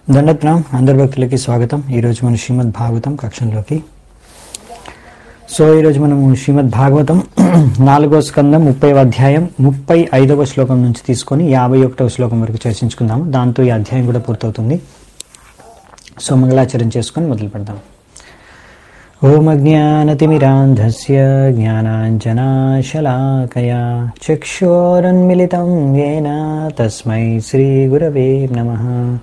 దండత్రాం అందరి భక్తులకి స్వాగతం ఈరోజు మన శ్రీమద్ భాగవతం కక్షంలోకి సో ఈరోజు మనము శ్రీమద్ భాగవతం నాలుగో స్కందం ముప్పై అధ్యాయం ముప్పై ఐదవ శ్లోకం నుంచి తీసుకొని యాభై ఒకటవ శ్లోకం వరకు చర్చించుకుందాము దాంతో ఈ అధ్యాయం కూడా పూర్తవుతుంది సో మంగళాచరణ చేసుకొని మొదలు పెడదాం ఓం అజ్ఞానతిమిరాంధస్య జ్ఞానాంజనాశలాకయా చక్షోరన్మిళితం येन తస్మై శ్రీగురవే నమః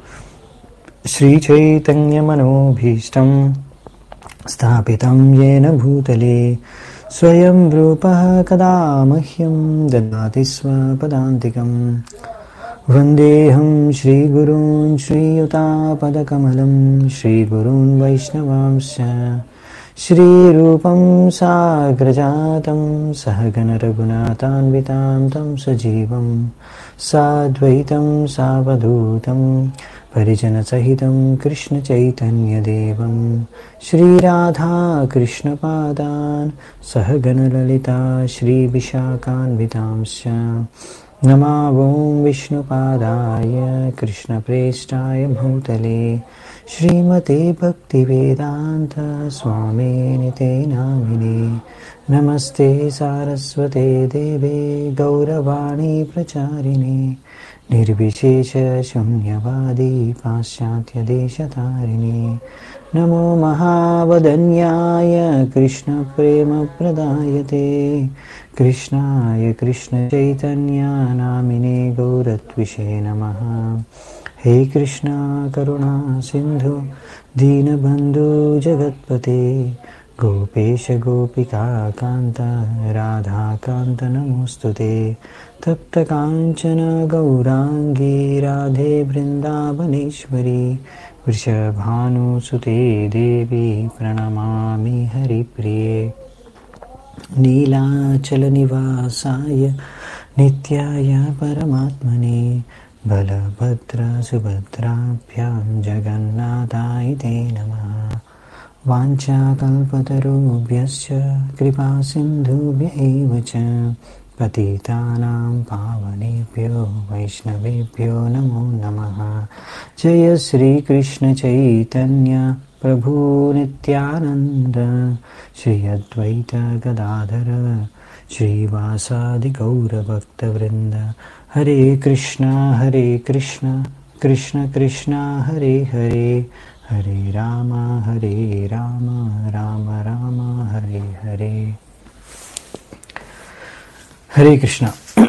श्रीचैतन्यमनोभीष्टं स्थापितं येन भूतले स्वयं रूपः कदा मह्यं ददाति स्वपदान्तिकं वन्देऽहं श्रीगुरून् श्रीयुतापदकमलं श्रीगुरून् वैष्णवांश्च श्रीरूपं साग्रजातं सहगणरघुनाथान्वितां तं सजीवं साद्वैतं सावधूतं परिजनसहितं कृष्णचैतन्यदेवं श्रीराधाकृष्णपादान् सहगणललिता श्रीविशाखान्वितांश्च नमावों विष्णुपादाय कृष्णप्रेष्ठाय भूतले श्रीमते भक्तिवेदान्त स्वामिनि ते नामिने नमस्ते सारस्वते देवे गौरवाणी प्रचारिणे निर्विशेषशून्यवादी पाश्चात्यदेशतारिणे नमो महावदन्याय कृष्णप्रेमप्रदायते कृष्णाय कृष्णचैतन्यानामिने गौरत्विषे नमः हे कृष्णा करुणा सिन्धु दीनबन्धु जगत्पते गोपेश गोपिका कान्त राधाकान्त नमोऽस्तु ते तप्तकाञ्चन गौराङ्गी राधे वृन्दावनेश्वरी वृषभानुसुते देवी प्रणमामि हरिप्रिये नीलाचलनिवासाय नित्याय परमात्मने बलभद्रसुभद्राभ्यां जगन्नाथाय ते नमः वाञ्छाकल्पतरुभ्यश्च कृपासिन्धुभ्य एव च पतितानां पावनेभ्यो वैष्णवेभ्यो नमो नमः जय श्रीकृष्णचैतन्य प्रभु नित्यानन्द श्री अद्वैत गदाधर श्रीवासादिगौरभक्तवृन्द हरे कृष्णा हरे कृष्ण कृष्ण कृष्ण हरे हरे हरे राम हरे राम राम राम हरे हरे హరే కృష్ణ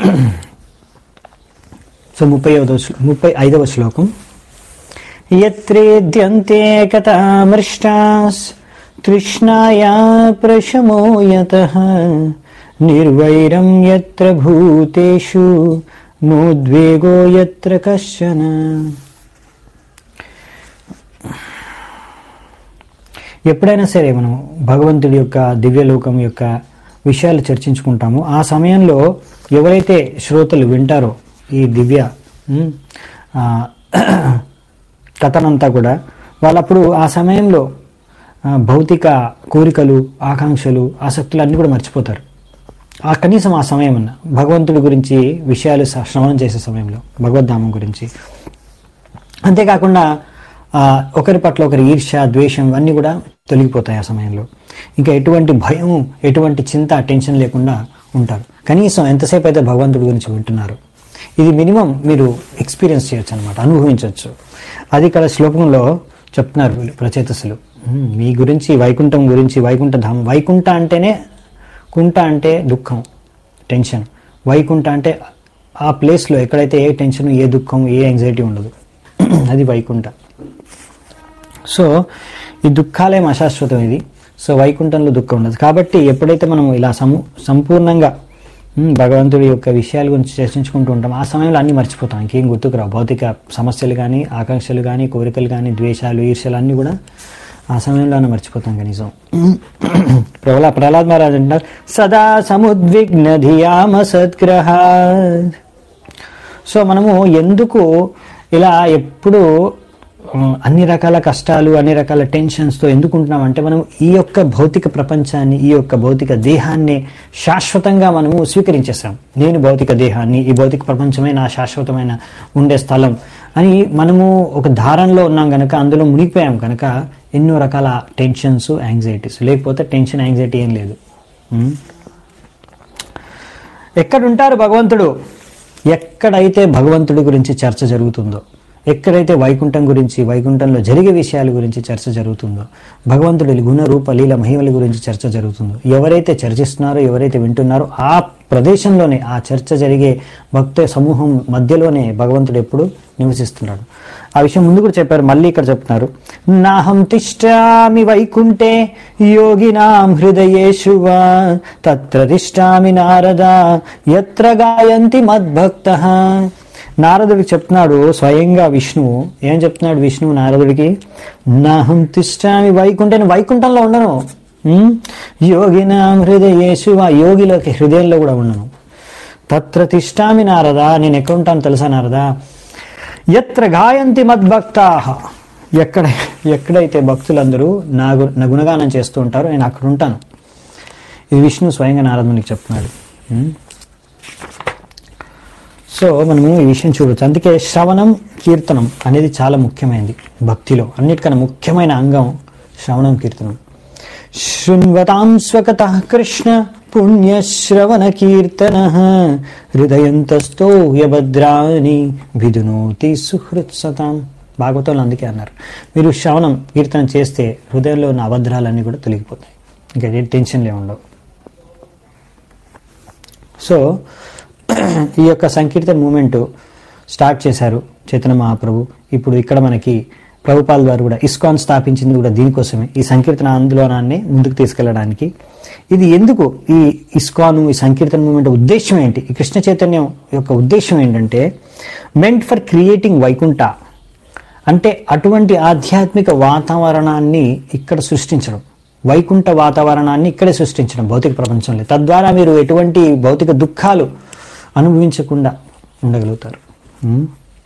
సో ముప్పై ఐదవ ముప్పై ఐదవ శ్లోకం యత్రేద్యంతే కథామృష్టాస్ తృష్ణాయా ప్రశమో యత నిర్వైరం యత్ర భూతేషు నోద్వేగో యత్ర కశ్చన ఎప్పుడైనా సరే మనం భగవంతుడి యొక్క దివ్యలోకం యొక్క విషయాలు చర్చించుకుంటాము ఆ సమయంలో ఎవరైతే శ్రోతలు వింటారో ఈ దివ్య ఉమ్, ఆ, కథనంతా కూడా వాళ్ళప్పుడు ఆ సమయంలో ఆ, భౌతిక కోరికలు ఆకాంక్షలు ఆసక్తులు అన్నీ కూడా మర్చిపోతారు ఆ కనీసం ఆ సమయం అన్న భగవంతుడి గురించి విషయాలు స- శ్రవణం చేసే సమయంలో భగవద్ధామం గురించి అంతేకాకుండా ఆ, ఒకరి పట్ల ఒకరి ఈర్ష్య ద్వేషం అన్నీ కూడా తొలగిపోతాయి ఆ సమయంలో ఇంకా ఎటువంటి భయం ఎటువంటి చింత టెన్షన్ లేకుండా ఉంటారు కనీసం ఎంతసేపు అయితే భగవంతుడి గురించి వింటున్నారు ఇది మినిమం మీరు ఎక్స్పీరియన్స్ చేయొచ్చు అనమాట అనుభవించవచ్చు అది ఇక్కడ శ్లోకంలో చెప్తున్నారు వీళ్ళు ప్రచేతసులు ఉమ్, మీ గురించి వైకుంఠం గురించి వైకుంఠ ధామం వైకుంఠ అంటేనే కుంట అంటే దుఃఖం టెన్షన్ వైకుంఠ అంటే ఆ ప్లేస్లో ఎక్కడైతే ఏ టెన్షన్ ఏ దుఃఖం ఏ యాంగ్జైటీ ఉండదు అది వైకుంఠ సో ఈ దుఃఖాలేం అశాశ్వతం ఇది సో వైకుంఠంలో దుఃఖం ఉండదు కాబట్టి ఎప్పుడైతే మనం ఇలా సము సంపూర్ణంగా ఉమ్, భగవంతుడి యొక్క విషయాల గురించి చర్చించుకుంటూ ఉంటాం ఆ సమయంలో అన్నీ మర్చిపోతాం ఇంకేం గుర్తుకు రావు భౌతిక సమస్యలు కానీ ఆకాంక్షలు కానీ కోరికలు కానీ ద్వేషాలు ఈర్ష్యలు అన్నీ కూడా ఆ సమయంలోనే మర్చిపోతాం కనీసం ప్రహ్లా ప్రహ్లాద్ మహారాజ్ అంటారు సదా సముద్విగ్న ధియామ సద్గ్రహ సో మనము ఎందుకు ఇలా ఎప్పుడు ఆ, అన్ని రకాల కష్టాలు అన్ని రకాల టెన్షన్స్తో ఎందుకు ఉంటున్నాం అంటే మనం ఈ యొక్క భౌతిక ప్రపంచాన్ని ఈ యొక్క భౌతిక దేహాన్ని శాశ్వతంగా మనము స్వీకరించేస్తాం నేను భౌతిక దేహాన్ని ఈ భౌతిక ప్రపంచమే నా శాశ్వతమైన ఉండే స్థలం అని మనము ఒక ధారణలో ఉన్నాం కనుక అందులో మునిగిపోయాం కనుక ఎన్నో రకాల టెన్షన్స్ యాంగ్జైటీస్ లేకపోతే టెన్షన్ యాంగ్జైటీ ఏం లేదు ఉం? ఎక్కడుంటారు భగవంతుడు ఎక్కడైతే భగవంతుడి గురించి చర్చ జరుగుతుందో ఎక్కడైతే వైకుంఠం గురించి వైకుంఠంలో జరిగే విషయాల గురించి చర్చ జరుగుతుందో భగవంతుడి గుణ రూప లీల మహిమల గురించి చర్చ జరుగుతుందో ఎవరైతే చర్చిస్తున్నారో ఎవరైతే వింటున్నారో ఆ ప్రదేశంలోనే ఆ చర్చ జరిగే భక్త సమూహం మధ్యలోనే భగవంతుడు ఎప్పుడు నివసిస్తున్నాడు ఆ విషయం ముందు కూడా చెప్పారు మళ్ళీ ఇక్కడ చెప్తున్నారు నాహం తిష్టామి వైకుంఠే యోగినాం హృదయేషు వా తత్ర తిష్టామి నారద ఎత్ర గాయంతి మద్భక్త నారదుడికి చెప్తున్నాడు స్వయంగా విష్ణువు ఏం చెప్తున్నాడు విష్ణువు నారదుడికి నాహం తిష్టామి వైకుంఠే నేను వైకుంఠంలో ఉండను ఉమ్, యోగినాం హృదయేషు వా యోగిలోకి హృదయంలో కూడా ఉండను తత్ర తిష్టామి నారదా నేను ఎక్కడ ఉంటాను తెలుసా నారదా ఎత్ర గాయంతి మద్భక్తా ఎక్కడ ఎక్కడైతే భక్తులందరూ నా గు- నా గుణగానం చేస్తూ ఉంటారో నేను అక్కడ ఉంటాను ఇది విష్ణు స్వయంగా నారదునికి చెప్తున్నాడు ఉం? సో మనము ఈ విషయం చూడొచ్చు అందుకే శ్రవణం కీర్తనం అనేది చాలా ముఖ్యమైనది భక్తిలో అన్నిటికన్నా ముఖ్యమైన అంగం శ్రవణం కీర్తనం శృణ్వతాం స్వకత కృష్ణ పుణ్యశ్రవణ కీర్తన హృదయంతస్థో యభద్రాని విధునోతి సుహృత్సతాం భాగవతంలో అందుకే అన్నారు మీరు శ్రవణం కీర్తన చేస్తే హృదయంలో ఉన్న అభద్రాలన్నీ కూడా తొలగిపోతాయి ఇంకా ఏ టెన్షన్లే ఉండవు సో ఈ యొక్క సంకీర్తన మూమెంట్ స్టార్ట్ చేశారు చైతన్య మహాప్రభు ఇప్పుడు ఇక్కడ మనకి ప్రభుపాల్ వారు కూడా ఇస్కాన్ స్థాపించింది కూడా దీనికోసమే ఈ సంకీర్తన ఆందోళనాన్ని ముందుకు తీసుకెళ్ళడానికి ఇది ఎందుకు ఈ ఇస్కాన్ ఈ సంకీర్తన మూమెంట్ ఉద్దేశం ఏంటి ఈ కృష్ణ చైతన్యం యొక్క ఉద్దేశం ఏంటంటే మెంట్ ఫర్ క్రియేటింగ్ వైకుంఠ అంటే అటువంటి ఆధ్యాత్మిక వాతావరణాన్ని ఇక్కడ సృష్టించడం వైకుంఠ వాతావరణాన్ని ఇక్కడే సృష్టించడం భౌతిక ప్రపంచంలో తద్వారా మీరు ఎటువంటి భౌతిక దుఃఖాలు అనుభవించకుండా ఉండగలుగుతారు ఉం?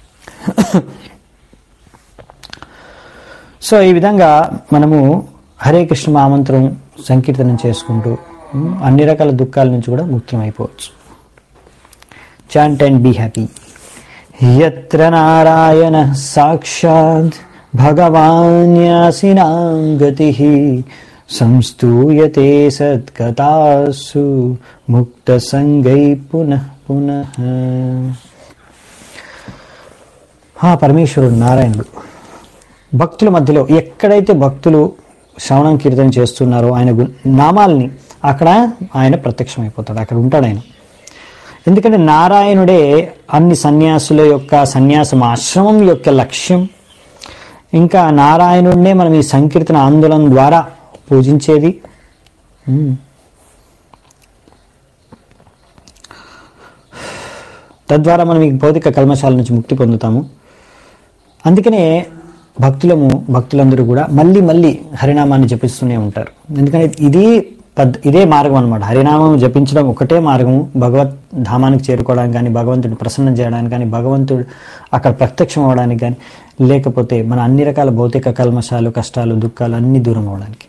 సో ఈ విధంగా మనము హరే కృష్ణ మామంత్రం సంకీర్తనం చేసుకుంటూ ఉం, అన్ని రకాల దుఃఖాల నుంచి కూడా ముక్తమైపోవచ్చు చాంట్ అండ్ బీ హ్యాపీ యత్ర నారాయణ సాక్షాత్ భగవాన్యాసినాం గతి సంస్తూయతే సత్కథాసు ముక్త సంగై పునః పునః ఆ పరమేశ్వరుడు నారాయణుడు భక్తుల మధ్యలో ఎక్కడైతే భక్తులు శ్రవణం కీర్తన చేస్తున్నారో ఆయన గు- నామాల్ని అక్కడ ఆయన ప్రత్యక్షమైపోతాడు అక్కడ ఉంటాడు ఆయన ఎందుకంటే నారాయణుడే అన్ని సన్యాసుల యొక్క సన్యాసం ఆశ్రమం యొక్క లక్ష్యం ఇంకా నారాయణుడినే మనం ఈ సంకీర్తన ఆందోళన ద్వారా పూజించేది ఉమ్. తద్వారా మనం ఈ భౌతిక కల్మశాల నుంచి ముక్తి పొందుతాము అందుకనే భక్తులము భక్తులందరూ కూడా మళ్ళీ మళ్ళీ హరినామాన్ని జపిస్తూనే ఉంటారు ఎందుకంటే ఇది పద్ ఇదే మార్గం అనమాట హరినామం జపించడం ఒకటే మార్గము భగవత్ ధామానికి చేరుకోవడానికి కానీ భగవంతుడిని ప్రసన్నం చేయడానికి కానీ భగవంతుడు అక్కడ ప్రత్యక్షం అవ్వడానికి కానీ లేకపోతే మన అన్ని రకాల భౌతిక కల్మశాలు కష్టాలు దుఃఖాలు అన్ని దూరం అవ్వడానికి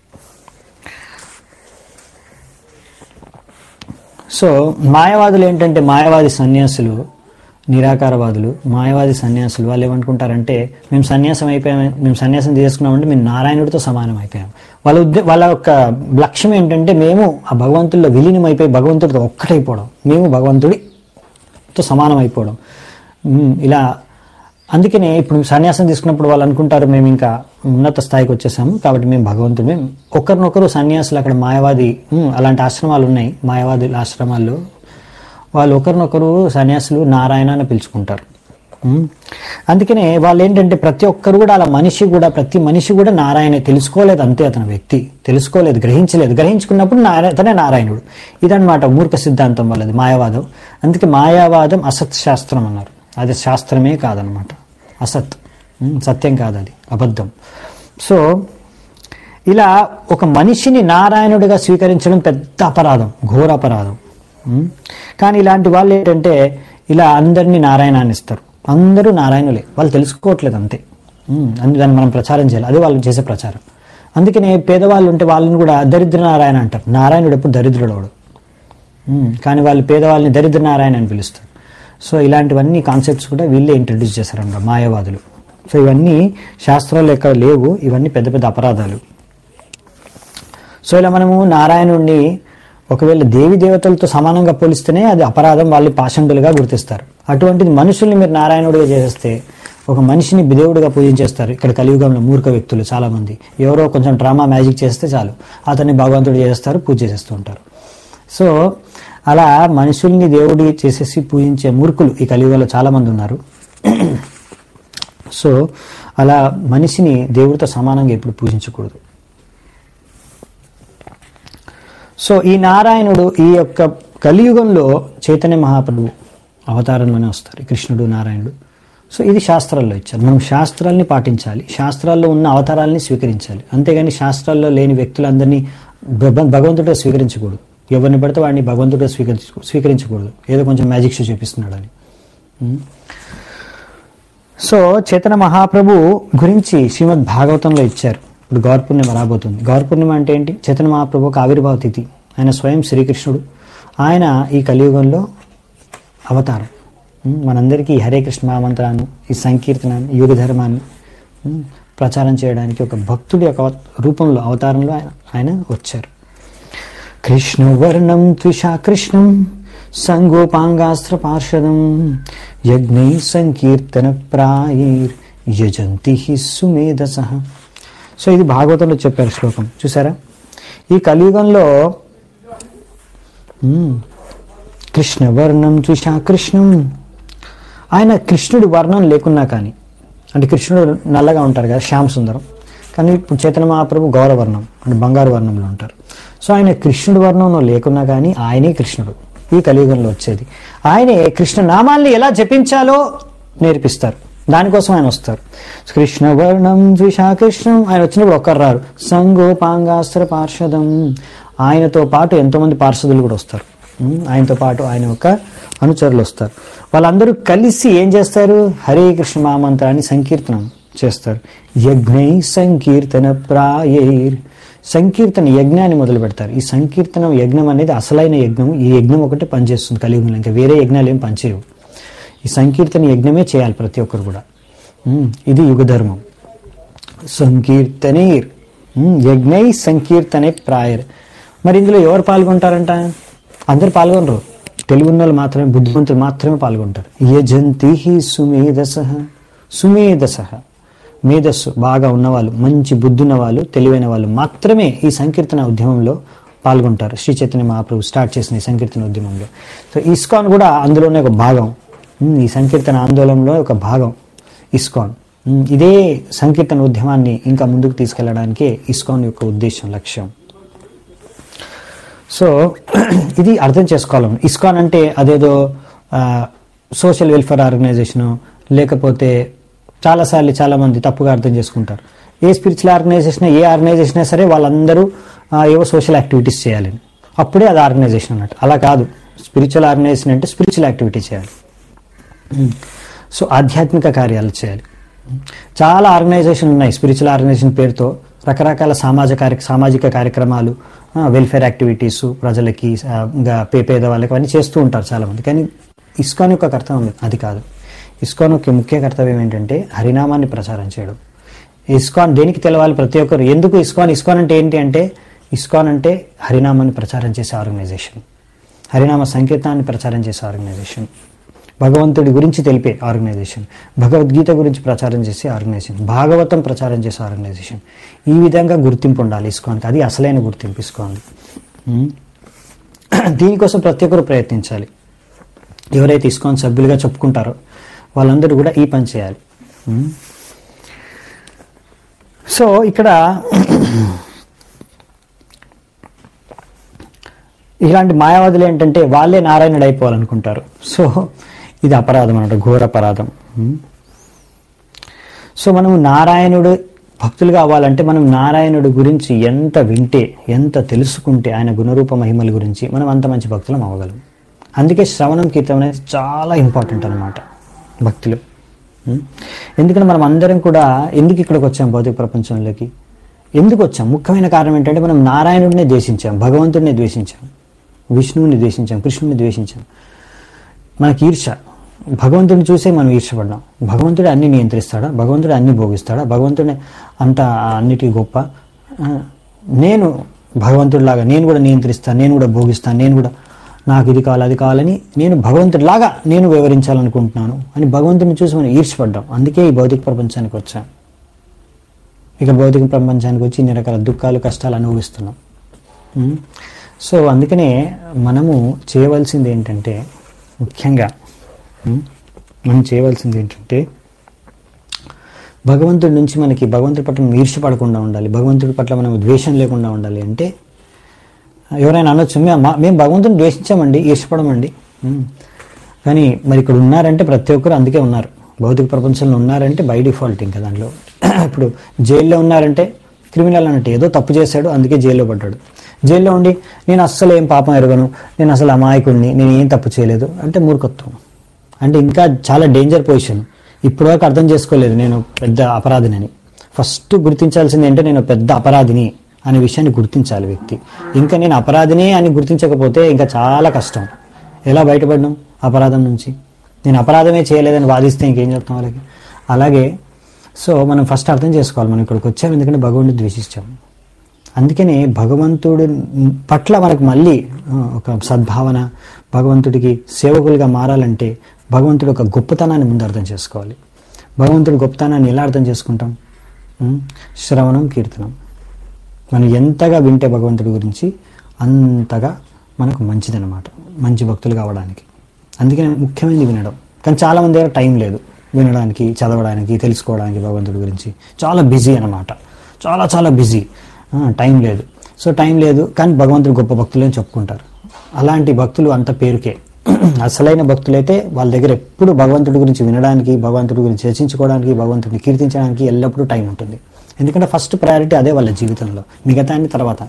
సో మాయవాదులు ఏంటంటే మాయవాది సన్యాసులు నిరాకారవాదులు మాయవాది సన్యాసులు వాళ్ళు ఏమనుకుంటారంటే మేము సన్యాసం అయిపోయాం మేము సన్యాసం తీసుకున్నామంటే మేము నారాయణుడితో సమానం అయిపోయాం వాళ్ళ ఉద్దే వాళ్ళ యొక్క లక్ష్యం ఏంటంటే మేము ఆ భగవంతుల్లో విలీనం అయిపోయి భగవంతుడితో ఒక్కటైపోవడం మేము భగవంతుడితో సమానం అయిపోవడం ఉమ్, ఇలా అందుకనే ఇప్పుడు సన్యాసం తీసుకున్నప్పుడు వాళ్ళు అనుకుంటారు మేము ఇంకా ఉన్నత స్థాయికి వచ్చేసాము కాబట్టి మేము భగవంతుడు మేము ఒకరినొకరు సన్యాసులు అక్కడ మాయవాది ఉమ్, అలాంటి ఆశ్రమాలు ఉన్నాయి మాయవాది ఆశ్రమాల్లో వాళ్ళు ఒకరినొకరు సన్యాసులు నారాయణ అని పిలుచుకుంటారు ఉమ్. అందుకనే వాళ్ళు ఏంటంటే ప్రతి ఒక్కరు కూడా అలా మనిషి కూడా ప్రతి మనిషి కూడా నారాయణ తెలుసుకోలేదు అంతే అతని వ్యక్తి తెలుసుకోలేదు గ్రహించలేదు గ్రహించుకున్నప్పుడు నారాయణ అతనే నారాయణుడు ఇదన్నమాట మూర్ఖ సిద్ధాంతం వాళ్ళది మాయావాదం అందుకే మాయావాదం అసత్ శాస్త్రం అన్నారు అది శాస్త్రమే కాదనమాట అసత్ ఉమ్, సత్యం కాదు అది అబద్ధం సో ఇలా ఒక మనిషిని నారాయణుడిగా స్వీకరించడం పెద్ద అపరాధం ఘోర అపరాధం ఉం? కానీ ఇలాంటి వాళ్ళు ఏంటంటే ఇలా అందరినీ నారాయణాన్ని ఇస్తారు అందరూ నారాయణులే వాళ్ళు తెలుసుకోవట్లేదు అంతే ఉం, అందు దాన్ని మనం ప్రచారం చేయాలి అది వాళ్ళు చేసే ప్రచారం అందుకనే పేదవాళ్ళు ఉంటే వాళ్ళని కూడా దరిద్ర నారాయణ అంటారు నారాయణుడు ఎప్పుడు దరిద్రుడు అవడు ఉం, కానీ వాళ్ళు పేదవాళ్ళని దరిద్ర నారాయణ అని పిలుస్తారు సో ఇలాంటివన్నీ కాన్సెప్ట్స్ కూడా వీళ్ళే ఇంట్రడ్యూస్ చేశారన్నమాట మాయావాదులు సో ఇవన్నీ శాస్త్రాల్లో ఎక్కడ లేవు ఇవన్నీ పెద్ద పెద్ద అపరాధాలు సో ఇలా మనము నారాయణుడిని ఒకవేళ దేవి దేవతలతో సమానంగా పోలిస్తేనే అది అపరాధం వాళ్ళు పాషండులుగా గుర్తిస్తారు అటువంటిది మనుషుల్ని మీరు నారాయణుడిగా చేసేస్తే ఒక మనిషిని దేవుడిగా పూజించేస్తారు ఇక్కడ కలియుగంలో మూర్ఖ వ్యక్తులు చాలా మంది ఎవరో కొంచెం డ్రామా మ్యాజిక్ చేస్తే చాలు అతన్ని భగవంతుడు చేస్తారు పూజ చేసేస్తూ ఉంటారు సో అలా మనుషుల్ని దేవుడి చేసేసి పూజించే మూర్ఖులు ఈ కలియుగంలో చాలా మంది ఉన్నారు సో అలా మనిషిని దేవుడితో సమానంగా ఎప్పుడు పూజించకూడదు సో ఈ నారాయణుడు ఈ యొక్క కలియుగంలో చైతన్య మహాప్రభు అవతారంలోనే వస్తారు ఈ కృష్ణుడు నారాయణుడు సో ఇది శాస్త్రాల్లో ఇచ్చారు మనం శాస్త్రాల్ని పాటించాలి శాస్త్రాల్లో ఉన్న అవతారాలని స్వీకరించాలి అంతేగాని శాస్త్రాల్లో లేని వ్యక్తులందరినీ భగ- భగవంతుడిగా స్వీకరించకూడదు ఎవరిని పడితే వాడిని భగవంతుడిగా స్వీకరించ స్వీకరించకూడదు ఏదో కొంచెం మ్యాజిక్ షో చూపిస్తున్నాడని ఉం. సో చేతన మహాప్రభు గురించి శ్రీమద్ భాగవతంలో ఇచ్చారు ఇప్పుడు గౌర పూర్ణిమ రాబోతుంది గౌర పూర్ణిమ అంటే ఏంటి చేతన మహాప్రభు ఒక ఆవిర్భావ తిథి ఆయన స్వయం శ్రీకృష్ణుడు ఆయన ఈ కలియుగంలో అవతారం ఉమ్, మనందరికీ ఈ హరే కృష్ణ మహామంత్రాన్ని ఈ సంకీర్తనాన్ని యుగ ధర్మాన్ని ఉమ్, ప్రచారం చేయడానికి ఒక భక్తుడి యొక్క రూపంలో అవతారంలో ఆయన ఆయన వచ్చారు కృష్ణవర్ణం త్విషా కృష్ణం సంగోపాంగాస్త్ర పార్షదం యజ్ఞై సంకీర్తన ప్రాయైర్ యజంతి సుమేధస సో ఇది భాగవతంలో చెప్పారు శ్లోకం చూసారా ఈ కలియుగంలో మ్మ్, కృష్ణవర్ణం త్విషా కృష్ణం ఆయన కృష్ణుడి వర్ణం లేకున్నా కానీ అంటే కృష్ణుడు నల్లగా ఉంటారు కదా శ్యామ్ సుందరం కానీ ఇప్పుడు చైతన్య మహాప్రభు గౌరవర్ణం అంటే బంగారు వర్ణంలో ఉంటారు సో ఆయన కృష్ణుడి వర్ణంలో లేకున్నా కానీ ఆయనే కృష్ణుడు ఈ కలియుగంలో వచ్చేది ఆయనే కృష్ణ నామాల్ని ఎలా జపించాలో నేర్పిస్తారు దానికోసం ఆయన వస్తారు కృష్ణ వర్ణం ద్విషా కృష్ణం ఆయన వచ్చినప్పుడు ఒక్కరు రారు సంగోపాంగాస్త్ర పార్షదం ఆయనతో పాటు ఎంతోమంది పార్షదులు కూడా వస్తారు ఉమ్, ఆయనతో పాటు ఆయన యొక్క అనుచరులు వస్తారు వాళ్ళందరూ కలిసి ఏం చేస్తారు హరే కృష్ణ మహామంత్రాన్ని సంకీర్తనం చేస్తారు యజ్ఞై సంకీర్తన ప్రాయైర్ సంకీర్తన యజ్ఞాన్ని మొదలు పెడతారు ఈ సంకీర్తనం యజ్ఞం అనేది అసలైన యజ్ఞం ఈ యజ్ఞం ఒకటి పనిచేస్తుంది కలియుగంలో ఇంకా వేరే యజ్ఞాలు ఏం పనిచేయవు ఈ సంకీర్తన యజ్ఞమే చేయాలి ప్రతి ఒక్కరు కూడా ఉమ్, ఇది యుగధర్మం సంకీర్తనీర్ ఉమ్, యజ్ఞై సంకీర్తనే ప్రాయర్ మరి ఇందులో ఎవరు పాల్గొంటారంట అందరు పాల్గొనరు తెలుగు వాళ్ళు మాత్రమే బుద్ధిమంతులు మాత్రమే పాల్గొంటారు యజంతి సుమేధస సుమేధస మేధస్సు బాగా ఉన్నవాళ్ళు మంచి బుద్ధి ఉన్న వాళ్ళు తెలివైన వాళ్ళు మాత్రమే ఈ సంకీర్తన ఉద్యమంలో పాల్గొంటారు శ్రీ చైతన్య మహాప్రభు స్టార్ట్ చేసిన ఈ సంకీర్తన ఉద్యమంలో సో ఇస్కాన్ కూడా అందులోనే ఒక భాగం ఉమ్, ఈ సంకీర్తన ఆందోళనలో ఒక భాగం ఇస్కాన్ ఉమ్, ఇదే సంకీర్తన ఉద్యమాన్ని ఇంకా ముందుకు తీసుకెళ్లడానికే ఇస్కాన్ యొక్క ఉద్దేశం లక్ష్యం సో ఇది అర్థం చేసుకోవాలి ఇస్కాన్ అంటే అదేదో సోషల్ వెల్ఫేర్ ఆర్గనైజేషను లేకపోతే చాలాసార్లు చాలామంది తప్పుగా అర్థం చేసుకుంటారు ఏ స్పిరిచువల్ ఆర్గనైజేషన్ ఏ ఆర్గనైజేషన్ అయినా సరే వాళ్ళందరూ ఆ, ఏవో సోషల్ యాక్టివిటీస్ చేయాలని అప్పుడే అది ఆర్గనైజేషన్ అన్నట్టు అలా కాదు స్పిరిచువల్ ఆర్గనైజేషన్ అంటే స్పిరిచువల్ యాక్టివిటీ చేయాలి ఉమ్. సో ఆధ్యాత్మిక కార్యాలు చేయాలి ఉమ్. చాలా ఆర్గనైజేషన్ ఉన్నాయి స్పిరిచువల్ ఆర్గనైజేషన్ పేరుతో రకరకాల సామాజిక కార్య సామాజిక కార్యక్రమాలు ఆ, వెల్ఫేర్ యాక్టివిటీస్ ప్రజలకి ఆ, ఇంకా పే పేద వాళ్ళకి అవన్నీ చేస్తూ ఉంటారు చాలామంది కానీ ఇస్కాన్ యొక్క కర్తవ్యం అది కాదు ఇస్కాన్ యొక్క ముఖ్య కర్తవ్యం ఏంటంటే హరినామాన్ని ప్రచారం చేయడం ఇస్కాన్ దేనికి తెలవాలి ప్రతి ఒక్కరు ఎందుకు ఇస్కాన్ ఇస్కాన్ అంటే ఏంటి అంటే ఇస్కాన్ అంటే హరినామాన్ని ప్రచారం చేసే ఆర్గనైజేషన్ హరినామ సంకీర్తనాన్ని ప్రచారం చేసే ఆర్గనైజేషన్ భగవంతుడి గురించి తెలిపే ఆర్గనైజేషన్ భగవద్గీత గురించి ప్రచారం చేసే ఆర్గనైజేషన్ భాగవతం ప్రచారం చేసే ఆర్గనైజేషన్ ఈ విధంగా గుర్తింపు ఉండాలి ఇస్కాన్కి అది అసలైన గుర్తింపు ఇస్కాన్ ఉమ్. దీనికోసం ప్రతి ఒక్కరు ప్రయత్నించాలి ఎవరైతే ఇస్కాన్ సభ్యులుగా చెప్పుకుంటారో వాళ్ళందరూ కూడా ఈ పని చేయాలి ఉమ్. సో ఇక్కడ ఇలాంటి మాయావాదులు ఏంటంటే వాళ్ళే నారాయణుడు అయిపోవాలనుకుంటారు సో ఇది అపరాధం అన్నమాట ఘోర అపరాధం ఉమ్. సో మనం నారాయణుడు భక్తులుగా అవ్వాలంటే మనం నారాయణుడి గురించి ఎంత వింటే ఎంత తెలుసుకుంటే ఆయన గుణరూప మహిమల గురించి మనం అంత మంచి భక్తులం అవ్వగలం అందుకే శ్రవణం కీర్తనం అనేది చాలా ఇంపార్టెంట్ అనమాట భక్తులు ఉం? ఎందుకంటే మనం అందరం కూడా ఎందుకు ఇక్కడికి వచ్చాం భౌతిక ప్రపంచంలోకి ఎందుకు వచ్చాం ముఖ్యమైన కారణం ఏంటంటే మనం నారాయణుడిని ద్వేషించాం భగవంతుడిని ద్వేషించాం విష్ణువుని ద్వేషించాం కృష్ణుని ద్వేషించాం మనకి ఈర్ష భగవంతుడిని చూసే మనం ఈర్షపడ్డాం భగవంతుడు అన్ని నియంత్రిస్తాడా భగవంతుడు అన్ని భోగిస్తాడా భగవంతుడే అంత అన్నిటి గొప్ప ఆ, నేను భగవంతుడిలాగా నేను కూడా నియంత్రిస్తాను నేను కూడా భోగిస్తాను నేను కూడా నాకు ఇది కావాలి అది కావాలని నేను భగవంతుడిలాగా నేను వివరించాలనుకుంటున్నాను అని భగవంతుడిని చూసి మనం ఈర్షపడ్డాం అందుకే ఈ భౌతిక ప్రపంచానికి వచ్చాం ఇక భౌతిక ప్రపంచానికి వచ్చి ఇన్ని రకాల దుఃఖాలు కష్టాలు అనుభవిస్తున్నాం ఉం? సో అందుకనే మనము చేయవలసింది ఏంటంటే ముఖ్యంగా ఉం? మనం చేయవలసింది ఏంటంటే భగవంతుడి నుంచి మనకి భగవంతుడి పట్ల మనం ఈర్ష్యపడకుండా ఉండాలి భగవంతుడి పట్ల మనం ద్వేషం లేకుండా ఉండాలి అంటే ఎవరైనా అనొచ్చు మేము మా- మేము భగవంతుని ద్వేషించామండి ఈర్ష్యపడమండి ఉం. కానీ మరి ఇక్కడ ఉన్నారంటే ప్రతి ఒక్కరు అందుకే ఉన్నారు భౌతిక ప్రపంచంలో ఉన్నారంటే బై డిఫాల్ట్ ఇంకా దాంట్లో ఇప్పుడు జైల్లో ఉన్నారంటే క్రిమినల్ అన్నట్టు ఏదో తప్పు చేశాడు అందుకే జైల్లో పడ్డాడు జైల్లో ఉండి నేను అస్సలు ఏం పాపం ఎరగను నేను అసలు అమాయకుడిని నేను ఏం తప్పు చేయలేదు అంటే మూర్ఖత్వం అంటే ఇంకా చాలా డేంజర్ పొజిషన్ ఇప్పటివరకు అర్థం చేసుకోలేదు నేను పెద్ద అపరాధినని ఫస్ట్ గుర్తించాల్సింది ఏంటంటే నేను పెద్ద అపరాధిని అనే విషయాన్ని గుర్తించాలి వ్యక్తి ఇంకా నేను అపరాధిని అని గుర్తించకపోతే ఇంకా చాలా కష్టం ఎలా బయటపడడం అపరాధం నుంచి నేను అపరాధమే చేయలేదని వాదిస్తే ఇంకేం చెప్తాం వాళ్ళకి అలాగే సో మనం ఫస్ట్ అర్థం చేసుకోవాలి మనం ఇక్కడికి వచ్చాము ఎందుకంటే భగవంతుడు ద్వేషించాము అందుకనే భగవంతుడి పట్ల మనకు మళ్ళీ ఆ, ఒక సద్భావన భగవంతుడికి సేవకులుగా మారాలంటే భగవంతుడి యొక్క గొప్పతనాన్ని ముందు అర్థం చేసుకోవాలి భగవంతుడి గొప్పతనాన్ని ఎలా అర్థం చేసుకుంటాం ఉం? శ్రవణం కీర్తనం మనం ఎంతగా వింటే భగవంతుడి గురించి అంతగా మనకు మంచిదన్నమాట మంచి భక్తులు కావడానికి అందుకనే ముఖ్యమైనది వినడం కానీ చాలా మంది దగ్గర టైం లేదు వినడానికి చదవడానికి తెలుసుకోవడానికి భగవంతుడి గురించి చాలా బిజీ అన్నమాట చాలా చాలా బిజీ టైం లేదు సో టైం లేదు కానీ భగవంతుడు గొప్ప భక్తులు అని చెప్పుకుంటారు అలాంటి భక్తులు అంత పేరుకే అసలైన భక్తులైతే వాళ్ళ దగ్గర ఎప్పుడు భగవంతుడి గురించి వినడానికి భగవంతుడి గురించి చర్చించుకోవడానికి భగవంతుడిని కీర్తించడానికి ఎల్లప్పుడూ టైం ఉంటుంది ఎందుకంటే ఫస్ట్ ప్రయారిటీ అదే వాళ్ళ జీవితంలో మిగతా అన్ని తర్వాత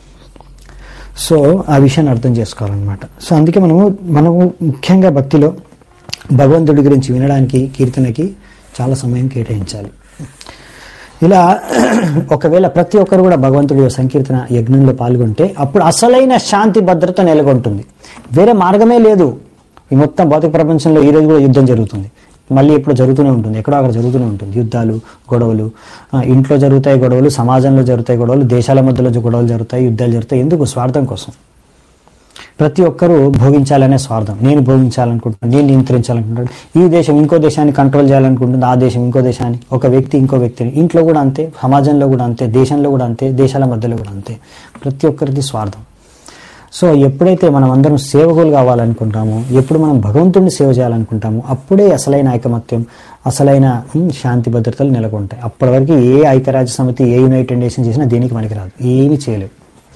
సో ఆ విషయాన్ని అర్థం చేసుకోవాలన్నమాట సో అందుకే మనము మనము ముఖ్యంగా భక్తిలో భగవంతుడి గురించి వినడానికి కీర్తనకి చాలా సమయం కేటాయించాలి ఇలా ఒకవేళ ప్రతి ఒక్కరు కూడా భగవంతుడి యొక్క సంకీర్తన యజ్ఞంలో పాల్గొంటే అప్పుడు అసలైన శాంతి భద్రత నెలకొంటుంది వేరే మార్గమే లేదు ఈ మొత్తం భౌతిక ప్రపంచంలో ఈ రోజు కూడా యుద్ధం జరుగుతుంది మళ్ళీ ఎప్పుడు జరుగుతూనే ఉంటుంది ఎక్కడో అక్కడ జరుగుతూనే ఉంటుంది యుద్ధాలు గొడవలు ఆ, ఇంట్లో జరుగుతాయి గొడవలు సమాజంలో జరుగుతాయి గొడవలు దేశాల మధ్యలో గొడవలు జరుగుతాయి యుద్ధాలు జరుగుతాయి ఎందుకు స్వార్థం కోసం ప్రతి ఒక్కరూ భోగించాలనే స్వార్థం నేను భోగించాలనుకుంటున్నాను నేను నియంత్రించాలనుకుంటున్నాను ఈ దేశం ఇంకో దేశాన్ని కంట్రోల్ చేయాలనుకుంటుంది ఆ దేశం ఇంకో దేశాన్ని ఒక వ్యక్తి ఇంకో వ్యక్తిని ఇంట్లో కూడా అంతే సమాజంలో కూడా అంతే దేశంలో కూడా అంతే దేశాల మధ్యలో కూడా అంతే ప్రతి ఒక్కరిది స్వార్థం సో ఎప్పుడైతే మనం అందరం సేవకులు కావాలనుకుంటామో ఎప్పుడు మనం భగవంతుడిని సేవ చేయాలనుకుంటామో అప్పుడే అసలైన ఐకమత్యం అసలైన ఉమ్, శాంతి భద్రతలు నెలకొంటాయి అప్పటి వరకు ఏ ఐక్యరాజ్య సమితి ఏ యునైటెడ్ నేషన్ చేసినా దేనికి పనికిరాదు ఏమీ చేయలేవు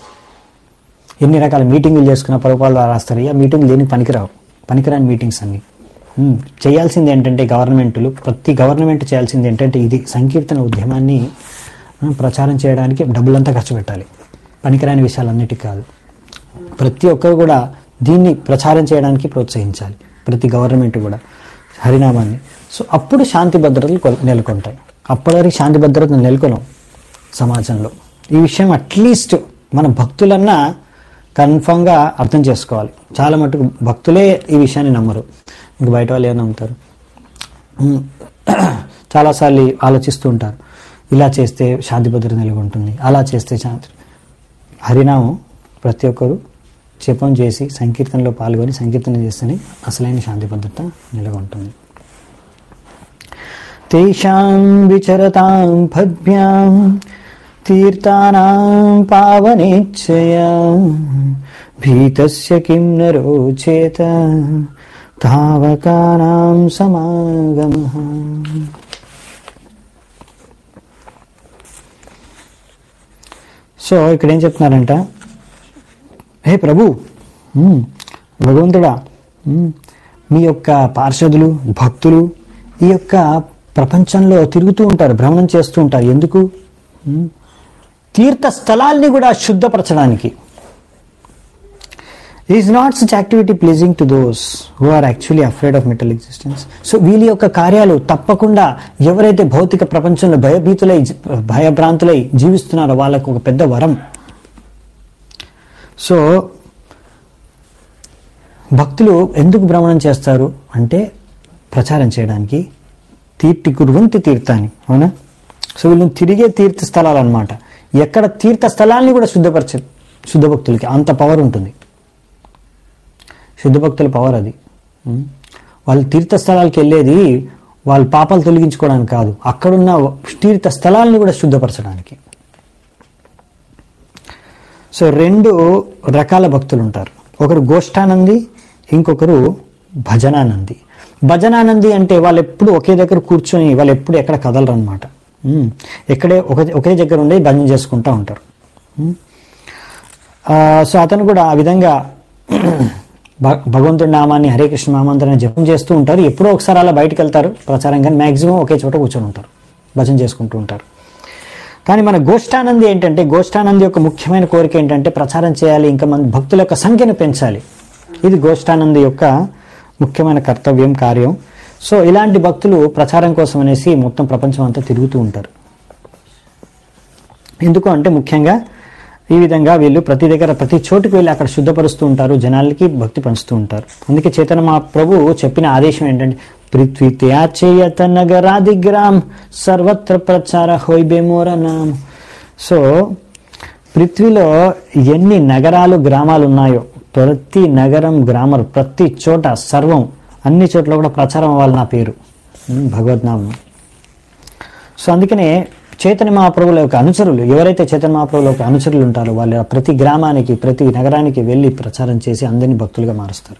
ఎన్ని రకాల మీటింగులు చేసుకున్న ప్రభుపాలు రాస్తారు ఆ మీటింగ్ దేనికి పనికిరావు పనికిరాని మీటింగ్స్ అన్ని ఉమ్, చేయాల్సింది ఏంటంటే గవర్నమెంట్లు ప్రతి గవర్నమెంట్ చేయాల్సింది ఏంటంటే ఇది సంకీర్తన ఉద్యమాన్ని ఆ, ప్రచారం చేయడానికి డబ్బులంతా ఖర్చు పెట్టాలి పనికిరాని విషయాలన్నిటికీ కాదు ప్రతి ఒక్కరు కూడా దీన్ని ప్రచారం చేయడానికి ప్రోత్సహించాలి ప్రతి గవర్నమెంట్ కూడా హరినామాన్ని సో అప్పుడు శాంతి భద్రతలు కొల- నెలకొంటాయి అప్పటి వరకు శాంతి భద్రతలు నెలకొనం సమాజంలో ఈ విషయం అట్లీస్ట్ మన భక్తులన్నా కన్ఫామ్గా అర్థం చేసుకోవాలి చాలా మటుకు భక్తులే ఈ విషయాన్ని నమ్మరు ఇంక బయట వాళ్ళు ఏమైనా నమ్ముతారు ఉమ్, చాలాసార్లు ఆలోచిస్తూ ఉంటారు ఇలా చేస్తే శాంతి భద్రత నెలకొంటుంది అలా చేస్తే శాంతి హరినామం ప్రతి ఒక్కరు జపం చేసి సంకీర్తనలో పాల్గొని సంకీర్తన చేస్తేనే అసలైన శాంతి భద్రత నెలకొంటుంది తేషాం విచరతాం పద్భ్యాం తీర్థానాం పావనేచ్ఛయా భీతస్య కిం న రోచేత తావకానాం సమాగమః సో ఇక్కడ ఏం చెప్తున్నారంట హే ప్రభు ఉమ్, భగవంతుడా ఉమ్, మీ యొక్క పార్షదులు భక్తులు ఈ యొక్క ప్రపంచంలో తిరుగుతూ ఉంటారు భ్రమణం చేస్తూ ఉంటారు ఎందుకు ఉమ్, తీర్థ స్థలాల్ని కూడా శుద్ధపరచడానికి is not such activity pleasing to those who are actually afraid of metal existence so వీళ్ళ యొక్క కార్యాలు తప్పకుండా ఎవరైతే భౌతిక ప్రపంచంలో భయభీతులై భయభ్రాంతులై జీవిస్తున్నారో వాళ్ళకు ఒక పెద్ద వరం సో భక్తులు ఎందుకు భ్రమణం చేస్తారు అంటే ప్రచారం చేయడానికి తీర్టి కురువంతి తీర్థాన్ని అవునా సో వీళ్ళు తిరిగే తీర్థ స్థలాలు అనమాట ఎక్కడ తీర్థ స్థలాల్ని కూడా శుద్ధపరచ శుద్ధ భక్తులకి అంత పవర్ ఉంటుంది శుద్ధ భక్తుల పవర్ అది ఉం? వాళ్ళు తీర్థ స్థలాలకు వెళ్ళేది వాళ్ళ పాపాలు తొలగించుకోవడానికి కాదు అక్కడున్న తీర్థ స్థలాల్ని కూడా శుద్ధపరచడానికి సో రెండు రకాల భక్తులు ఉంటారు ఒకరు గోష్ఠానంది ఇంకొకరు భజనానంది భజనానంది అంటే వాళ్ళు ఎప్పుడు ఒకే దగ్గర కూర్చొని వాళ్ళు ఎప్పుడు ఎక్కడ కదలరు అనమాట ఎక్కడే ఒక ఒకే దగ్గర ఉండి భజన చేసుకుంటూ ఉంటారు ఉమ్. ఆ, సో అతను కూడా ఆ విధంగా భ- భగవంతుడి నామాన్ని హరే కృష్ణ నామాంతరాన్ని జపం చేస్తూ ఉంటారు ఎప్పుడో ఒకసారి అలా బయటకు వెళ్తారు ప్రచారం కానీ మ్యాక్సిమం ఒకే చోట కూర్చొని ఉంటారు భజన చేసుకుంటూ ఉంటారు కానీ మన గోష్ఠానంది ఏంటంటే గోష్ఠానంది యొక్క ముఖ్యమైన కోరిక ఏంటంటే ప్రచారం చేయాలి ఇంకా మన భక్తుల యొక్క సంఖ్యను పెంచాలి ఇది గోష్ఠానంది యొక్క ముఖ్యమైన కర్తవ్యం కార్యం సో ఇలాంటి భక్తులు ప్రచారం కోసం అనేసి మొత్తం ప్రపంచం అంతా తిరుగుతూ ఉంటారు ఎందుకు అంటే ముఖ్యంగా ఈ విధంగా వీళ్ళు ప్రతి దగ్గర ప్రతి చోటుకు వెళ్ళి అక్కడ శుద్ధపరుస్తూ ఉంటారు జనాలకి భక్తి పంచుతూ ఉంటారు అందుకే చైతన్య మా ప్రభు చెప్పిన ఆదేశం ఏంటంటే పృథ్వీ త్యాచేయత నగరాదిగ్రామ్ సర్వత్ర ప్రచార హోయిబేమోర నామ్ సో పృథ్వీలో ఎన్ని నగరాలు గ్రామాలు ఉన్నాయో ప్రతి నగరం గ్రామం ప్రతి చోట సర్వం అన్ని చోట్ల కూడా ప్రచారం అవ్వాలి నా పేరు ఉమ్, భగవద్నామం సో అందుకనే చైతన్య మహాప్రభుల యొక్క అనుచరులు ఎవరైతే చైతన్య మహాప్రభుల యొక్క అనుచరులు ఉంటారో వాళ్ళ ప్రతి గ్రామానికి ప్రతి నగరానికి వెళ్ళి ప్రచారం చేసి అందరినీ భక్తులుగా మారుస్తారు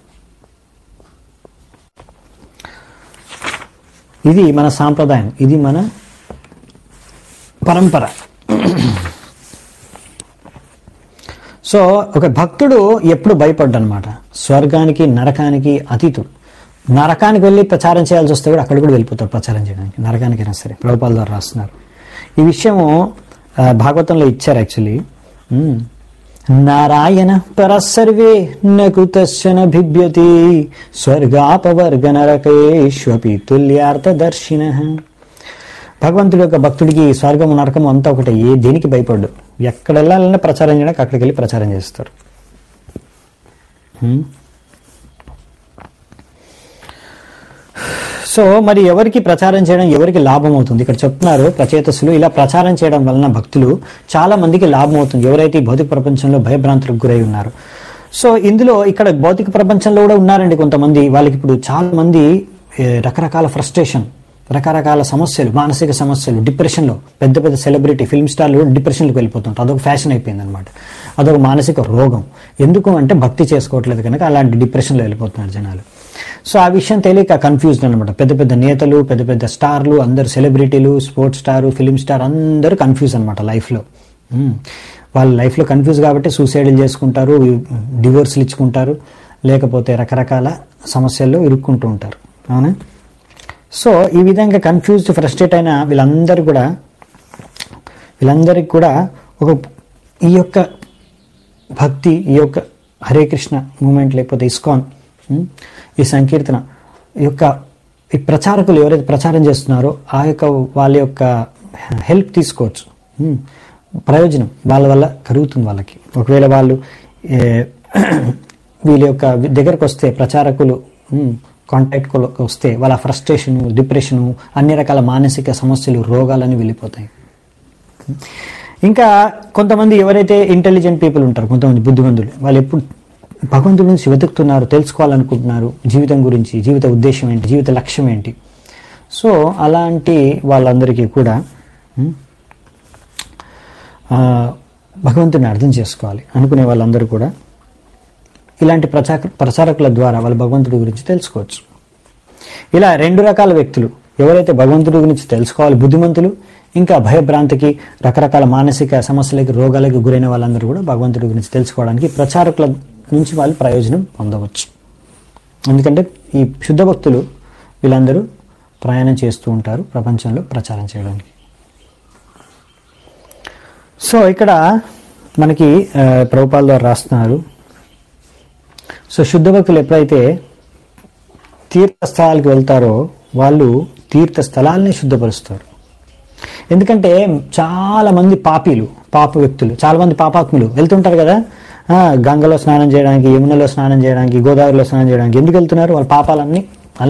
ఇది మన సాంప్రదాయం ఇది మన పరంపర సో ఒక భక్తుడు ఎప్పుడు భయపడ్డనమాట స్వర్గానికి నరకానికి అతీతుడు నరకానికి వెళ్ళి ప్రచారం చేయాల్సి వస్తే కూడా అక్కడ కూడా వెళ్ళిపోతాడు ప్రచారం చేయడానికి నరకానికైనా సరే ప్రభుపాల ద్వారా రాస్తున్నారు ఈ విషయము ఆ, భాగవతంలో ఇచ్చారు యాక్చువల్లీ నారాయణ పరసర్వే నకు తస్యన బిభ్యతి స్వర్గాపవర్గ నరకేష్వపి తుల్యార్థదర్శిన భగవంతుడి యొక్క భక్తుడికి స్వర్గము నరకము అంతా ఒకటే ఏ దేనికి భయపడ్డు ఎక్కడ వెళ్ళాలన్నా ప్రచారం చేయడానికి అక్కడికి వెళ్ళి ప్రచారం చేస్తారు హ్మ్. సో మరి ఎవరికి ప్రచారం చేయడం ఎవరికి లాభం అవుతుంది ఇక్కడ చెప్తున్నారు ప్రచేతసులు ఇలా ప్రచారం చేయడం వలన భక్తులు చాలా మందికి లాభం అవుతుంది ఎవరైతే ఈ భౌతిక ప్రపంచంలో భయభ్రాంతులకు గురై ఉన్నారు సో ఇందులో ఇక్కడ భౌతిక ప్రపంచంలో కూడా ఉన్నారండి కొంతమంది వాళ్ళకి ఇప్పుడు చాలా మంది ఏ, రకరకాల ఫ్రస్ట్రేషన్ రకరకాల సమస్యలు మానసిక సమస్యలు డిప్రెషన్లో పెద్ద పెద్ద సెలబ్రిటీ ఫిల్మ్ స్టార్లు కూడా డిప్రెషన్లోకి వెళ్ళిపోతుంటారు అదొక ఫ్యాషన్ అయిపోయింది అనమాట అదొక మానసిక రోగం ఎందుకు అంటే భక్తి చేసుకోవట్లేదు కనుక అలాంటి డిప్రెషన్లో వెళ్ళిపోతున్నారు జనాలు సో ఆ విషయం తెలియక కన్ఫ్యూజ్డ్ అనమాట పెద్ద పెద్ద నేతలు పెద్ద పెద్ద స్టార్లు అందరు సెలబ్రిటీలు స్పోర్ట్స్ స్టార్ ఫిలిం స్టార్ అందరూ కన్ఫ్యూజ్ అనమాట లైఫ్లో మ్మ్. వాళ్ళ లైఫ్లో కన్ఫ్యూజ్ కాబట్టి సూసైడ్లు చేసుకుంటారు డివోర్స్లు ఇచ్చుకుంటారు లేకపోతే రకరకాల సమస్యల్లో ఇరుక్కుంటూ ఉంటారు అవునా సో ఈ విధంగా కన్ఫ్యూజ్డ్ ఫ్రస్ట్రేట్ అయిన వీళ్ళందరూ కూడా వీళ్ళందరికీ కూడా ఒక ఈ యొక్క భక్తి ఈ యొక్క హరే కృష్ణ మూమెంట్ లేకపోతే ఇస్కాన్ ఉమ్, ఈ సంకీర్తన ఈ యొక్క ఈ ప్రచారకులు ఎవరైతే ప్రచారం చేస్తున్నారో ఆ యొక్క వాళ్ళ యొక్క హెల్ప్ తీసుకోవచ్చు ఉమ్, ప్రయోజనం వాళ్ళ వల్ల కలుగుతుంది వాళ్ళకి ఒకవేళ వాళ్ళు ఏ, వీళ్ళ యొక్క దగ్గరకు వస్తే ప్రచారకులు కాంటాక్ట్ వస్తే వాళ్ళ ఫ్రస్ట్రేషను డిప్రెషను అన్ని రకాల మానసిక సమస్యలు రోగాలన్నీ వెళ్ళిపోతాయి ఇంకా కొంతమంది ఎవరైతే ఇంటెలిజెంట్ పీపుల్ ఉంటారు కొంతమంది బుద్ధిమంతులు వాళ్ళు ఎప్పుడు భగవంతుడి నుంచి వెతుకుతున్నారు తెలుసుకోవాలనుకుంటున్నారు జీవితం గురించి జీవిత ఉద్దేశం ఏంటి జీవిత లక్ష్యం ఏంటి సో అలాంటి వాళ్ళందరికీ కూడా ఉమ్, ఆ, భగవంతుని అర్థం చేసుకోవాలి అనుకునే వాళ్ళందరూ కూడా ఇలాంటి ప్రచార ప్రచారకుల ద్వారా వాళ్ళ భగవంతుడి గురించి తెలుసుకోవచ్చు ఇలా రెండు రకాల వ్యక్తులు ఎవరైతే భగవంతుడి గురించి తెలుసుకోవాలి బుద్ధిమంతులు ఇంకా భయభ్రాంతికి రకరకాల మానసిక సమస్యలకి రోగాలకి గురైన వాళ్ళందరూ కూడా భగవంతుడి గురించి తెలుసుకోవడానికి ప్రచారకుల నుంచి వాళ్ళు ప్రయోజనం పొందవచ్చు ఎందుకంటే ఈ శుద్ధ భక్తులు వీళ్ళందరూ ప్రయాణం చేస్తూ ఉంటారు ప్రపంచంలో ప్రచారం చేయడానికి సో ఇక్కడ మనకి ఆ, ప్రభుపాల ద్వారా రాస్తున్నారు సో శుద్ధ భక్తులు ఎప్పుడైతే తీర్థస్థలాలకు వెళ్తారో వాళ్ళు తీర్థ స్థలాల్ని శుద్ధపరుస్తారు ఎందుకంటే చాలా మంది పాపీలు పాప వ్యక్తులు చాలా మంది పాపాత్ములు వెళ్తుంటారు కదా ఆ, గంగలో స్నానం చేయడానికి యమునలో స్నానం చేయడానికి గోదావరిలో స్నానం చేయడానికి ఎందుకు వెళ్తున్నారు వాళ్ళ పాపాలన్నీ వాళ్ళు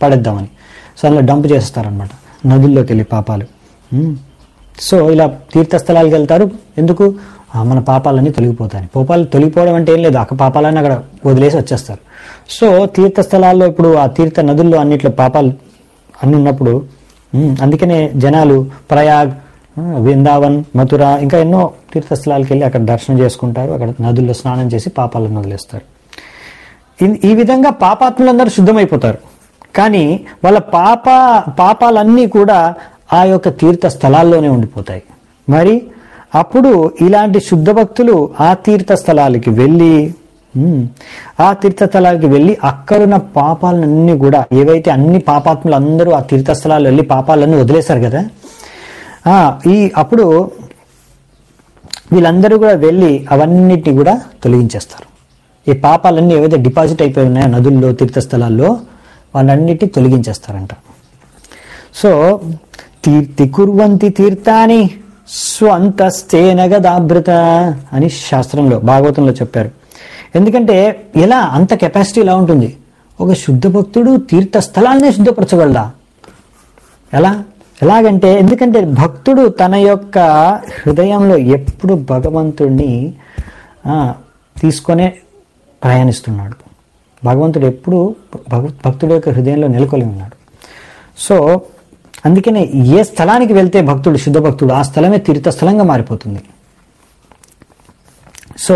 పడేద్దామని సో అందులో డంప్ చేస్తారనమాట నదుల్లోకి వెళ్ళి పాపాలు ఉమ్. సో ఇలా తీర్థస్థలాలకు వెళ్తారు ఎందుకు ఆ, మన పాపాలన్నీ తొలగిపోతాయి పాపాలు తొలగిపోవడం అంటే ఏం లేదు అక్క పాపాలన్నీ అక్కడ వదిలేసి వచ్చేస్తారు సో తీర్థస్థలాల్లో ఇప్పుడు ఆ తీర్థ నదుల్లో అన్నిట్లో పాపాలు అన్ని ఉన్నప్పుడు ఉమ్, అందుకనే జనాలు ప్రయాగ్ ఆ, వృందావన్ మథుర ఇంకా ఎన్నో తీర్థస్థలాలకు వెళ్ళి అక్కడ దర్శనం చేసుకుంటారు అక్కడ నదుల్లో స్నానం చేసి పాపాలను వదిలేస్తారు ఈ- ఈ విధంగా పాపాత్ములందరూ శుద్ధమైపోతారు కానీ వాళ్ళ పాప పాపాలన్నీ కూడా ఆ యొక్క తీర్థ స్థలాల్లోనే ఉండిపోతాయి మరి అప్పుడు ఇలాంటి శుద్ధ భక్తులు ఆ తీర్థ స్థలాలకి వెళ్ళి ఉమ్, ఆ తీర్థ స్థలాలకి వెళ్ళి అక్కడున్న పాపాలన్నీ కూడా ఏవైతే అన్ని పాపాత్ములు అందరూ ఆ తీర్థస్థలాలు వెళ్ళి పాపాలన్నీ వదిలేశారు కదా ఆ, ఈ అప్పుడు వీళ్ళందరూ కూడా వెళ్ళి అవన్నిటిని కూడా తొలగించేస్తారు ఈ పాపాలన్నీ ఏవైతే డిపాజిట్ అయిపోయి ఉన్నాయో నదుల్లో తీర్థస్థలాల్లో వాళ్ళన్నిటి తొలగించేస్తారంట సో తీర్థి కుర్వంతి తీర్థాని స్వంతస్తేన గదాభృత అని శాస్త్రంలో భాగవతంలో చెప్పారు ఎందుకంటే ఎలా అంత కెపాసిటీ ఎలా ఉంటుంది ఒక శుద్ధ భక్తుడు తీర్థస్థలాలనే శుద్ధపరచగలడా ఎలా ఎలాగంటే ఎందుకంటే భక్తుడు తన యొక్క హృదయంలో ఎప్పుడు భగవంతుడిని ఆ, తీసుకొనే ప్రయాణిస్తున్నాడు భగవంతుడు ఎప్పుడు భగ- భక్తుడి యొక్క హృదయంలో నెలకొని ఉన్నాడు సో అందుకనే ఏ స్థలానికి వెళ్తే భక్తుడు శుద్ధ భక్తుడు ఆ స్థలమే తీర్థస్థలంగా మారిపోతుంది సో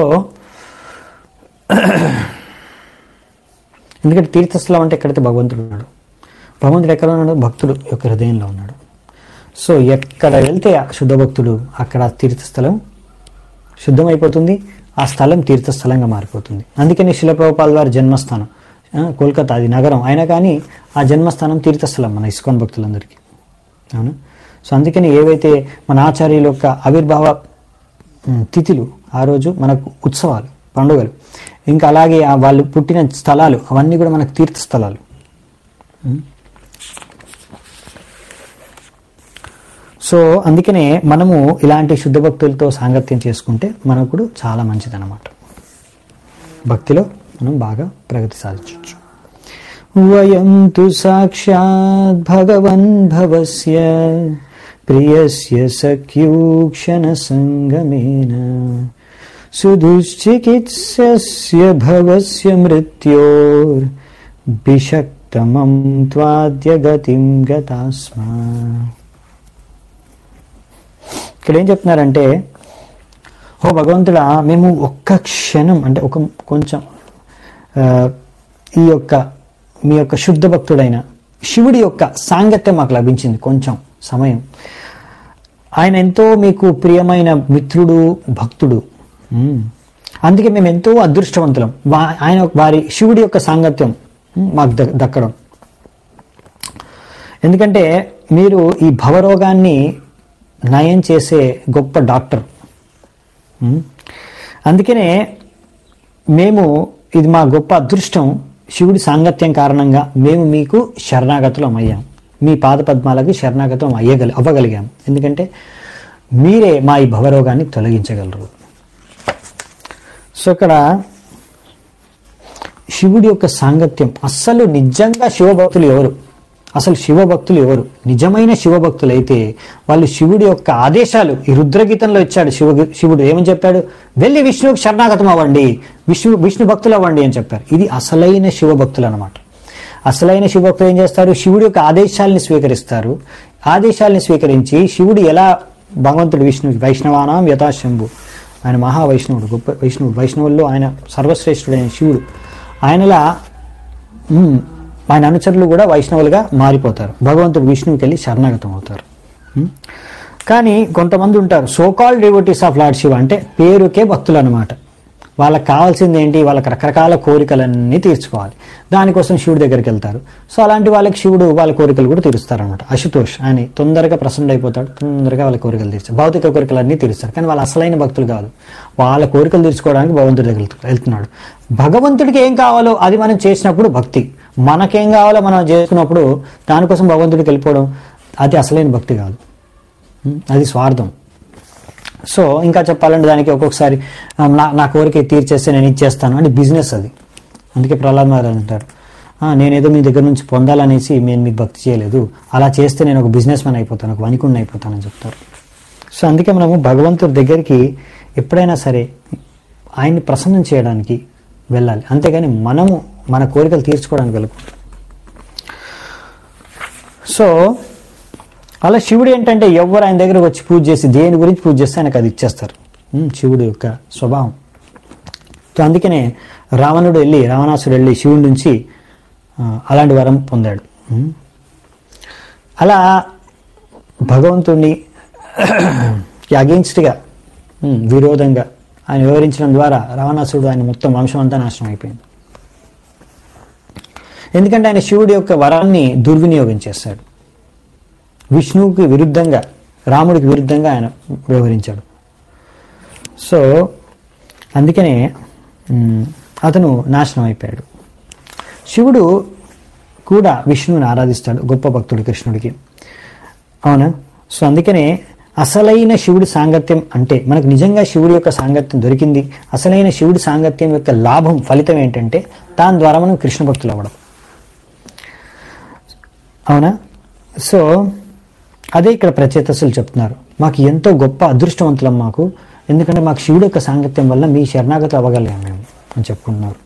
ఎందుకంటే తీర్థస్థలం అంటే ఎక్కడైతే భగవంతుడు ఉన్నాడు భగవంతుడు ఎక్కడ ఉన్నాడు భక్తుడు యొక్క హృదయంలో ఉన్నాడు సో ఎక్కడ వెళ్తే ఆ శుద్ధ భక్తుడు అక్కడ ఆ తీర్థస్థలం శుద్ధమైపోతుంది ఆ స్థలం తీర్థస్థలంగా మారిపోతుంది అందుకని శిలప్రభుపాల్ వారి జన్మస్థానం ఆ, కోల్కతా అది నగరం అయినా కానీ ఆ జన్మస్థానం తీర్థస్థలం మన ఇస్కాన్ భక్తులందరికీ అవును సో అందుకని ఏవైతే మన ఆచార్యుల యొక్క ఆవిర్భావ ఉమ్, తిథులు ఆ రోజు మనకు ఉత్సవాలు పండుగలు ఇంకా అలాగే ఆ వాళ్ళు పుట్టిన స్థలాలు అవన్నీ కూడా మనకు తీర్థస్థలాలు ఉమ్. సో అందుకనే మనము ఇలాంటి శుద్ధ భక్తులతో సాంగత్యం చేసుకుంటే మనకు కూడా చాలా మంచిదన్నమాట భక్తిలో మనం బాగా ప్రగతి సాధించవచ్చు వయం తు సాక్షాత్ భగవన్ భవస్య ప్రియస్య సఖ్యూక్షణ సంగమేన సుదుశ్చికిత్స్య భవస్య మృత్యోర్ బిషక్తమం త్వాద్య గతిం గతాస్మా ఇక్కడ ఏం చెప్తున్నారంటే ఓ భగవంతుడా మేము ఒక్క క్షణం అంటే ఒక కొంచెం ఆ, ఈ యొక్క మీ యొక్క శుద్ధ భక్తుడైన శివుడి యొక్క సాంగత్యం మాకు లభించింది కొంచెం సమయం ఆయన ఎంతో మీకు ప్రియమైన మిత్రుడు భక్తుడు ఉమ్. అందుకే మేము ఎంతో అదృష్టవంతులం వా- ఆయన వారి శివుడి యొక్క సాంగత్యం ఉమ్, మాకు ద- దక్కడం ఎందుకంటే మీరు ఈ భవరోగాన్ని నయం చేసే గొప్ప డాక్టర్ ఉమ్. అందుకనే మేము ఇది మా గొప్ప అదృష్టం శివుడి సాంగత్యం కారణంగా మేము మీకు శరణాగతులం అయ్యాం మీ పాద పద్మాలకు శరణాగతం అయ్యగలి అవ్వగలిగాం ఎందుకంటే మీరే మా ఈ భవరోగాన్ని తొలగించగలరు సో ఇక్కడ శివుడి యొక్క సాంగత్యం అస్సలు నిజంగా శివభక్తులు ఎవరు అసలు శివభక్తులు ఎవరు నిజమైన శివభక్తులు అయితే వాళ్ళు శివుడి యొక్క ఆదేశాలు ఈ రుద్రగీతంలో ఇచ్చాడు శివ శివుడు ఏమని చెప్పాడు వెళ్ళి విష్ణువుకి శరణాగతం అవ్వండి విష్ణు విష్ణు భక్తులు అవ్వండి అని చెప్పారు ఇది అసలైన శివభక్తులు అనమాట అసలైన శివభక్తులు ఏం చేస్తారు శివుడి యొక్క ఆదేశాలని స్వీకరిస్తారు ఆదేశాలని స్వీకరించి శివుడు ఎలా భగవంతుడు విష్ణు వైష్ణవానాం యథాశంభు ఆయన మహావైష్ణవుడు గొప్ప వైష్ణవుడు వైష్ణవుల్లో ఆయన సర్వశ్రేష్ఠుడైన శివుడు ఆయనలా ఉమ్, ఆయన అనుచరులు కూడా వైష్ణవులుగా మారిపోతారు భగవంతుడు విష్ణువుకి వెళ్ళి శరణాగతం అవుతారు ఉమ్. కానీ కొంతమంది ఉంటారు so called devotees of Lord Shiva అంటే పేరుకే భక్తులు అనమాట వాళ్ళకి కావాల్సింది ఏంటి వాళ్ళకి రకరకాల కోరికలన్నీ తీర్చుకోవాలి దానికోసం శివుడి దగ్గరికి వెళ్తారు సో అలాంటి వాళ్ళకి శివుడు వాళ్ళ కోరికలు కూడా తీరుస్తారనమాట అశుతోష్ అని తొందరగా ప్రసన్న అయిపోతాడు తొందరగా వాళ్ళ కోరికలు తీరుస్తారు భౌతిక కోరికలన్నీ తీరుస్తారు కానీ వాళ్ళ అసలైన భక్తులు కాదు వాళ్ళ కోరికలు తీర్చుకోవడానికి భగవంతుడి దగ్గర వెళ్తున్నాడు భగవంతుడికి ఏం కావాలో అది మనం చేసినప్పుడు భక్తి మనకేం కావాలో మనం చేసుకున్నప్పుడు దానికోసం భగవంతుడికి వెళ్ళిపోవడం అది అసలైన భక్తి కాదు ఉం? అది స్వార్థం సో ఇంకా చెప్పాలంటే దానికి ఒక్కొక్కసారి ఆ, నా నా కోరిక తీర్చేస్తే నేను ఇచ్చేస్తాను అని బిజినెస్ అది అందుకే ప్రహ్లాద్ మహారాజ్ అంటారు "ఆ, నేనేదో మీ దగ్గర నుంచి పొందాలనేసి నేను మీకు భక్తి చేయలేదు అలా చేస్తే నేను ఒక బిజినెస్ మ్యాన్ అయిపోతాను ఒక వణికుడిని అయిపోతానని చెప్తారు సో అందుకే మనము భగవంతుడి దగ్గరికి ఎప్పుడైనా సరే ఆయన్ని ప్రసన్నం చేయడానికి వెళ్ళాలి అంతేగాని మనము మన కోరికలు తీర్చుకోవడానికి వెళ్ళకూడదు సో అలా శివుడు ఏంటంటే ఎవరు ఆయన దగ్గరకు వచ్చి పూజ చేసి దేని గురించి పూజ చేస్తే ఆయనకు అది ఇచ్చేస్తారు ఉమ్, శివుడు యొక్క స్వభావం సో అందుకనే రావణుడు వెళ్ళి రావణాసుడు వెళ్ళి శివుడి నుంచి ఆ, అలాంటి వరం పొందాడు ఉమ్. అలా భగవంతుడిని అగెన్స్ట్గా విరోధంగా ఆయన వివరించడం ద్వారా రావణాసుడు ఆయన మొత్తం వంశం అంతా నాశనం అయిపోయింది ఎందుకంటే ఆయన శివుడి యొక్క వరాన్ని దుర్వినియోగం చేశాడు విష్ణువుకి విరుద్ధంగా రాముడికి విరుద్ధంగా ఆయన వ్యవహరించాడు సో అందుకనే మ్, అతను నాశనం అయిపోయాడు శివుడు కూడా విష్ణువుని ఆరాధిస్తాడు గొప్ప భక్తుడు కృష్ణుడికి అవునా సో అందుకనే అసలైన శివుడి సాంగత్యం అంటే మనకు నిజంగా శివుడి యొక్క సాంగత్యం దొరికింది అసలైన శివుడి సాంగత్యం యొక్క లాభం ఫలితం ఏంటంటే దాని ద్వారా మనం కృష్ణ భక్తులు అవ్వడం అవునా సో అదే ఇక్కడ ప్రచేతసులు చెప్తున్నారు మాకు ఎంతో గొప్ప అదృష్టవంతులం మాకు ఎందుకంటే మాకు శివుడి యొక్క సాంగత్యం వల్ల మీ శరణాగతి అవ్వగలిగాం మేము అని చెప్పుకుంటున్నారు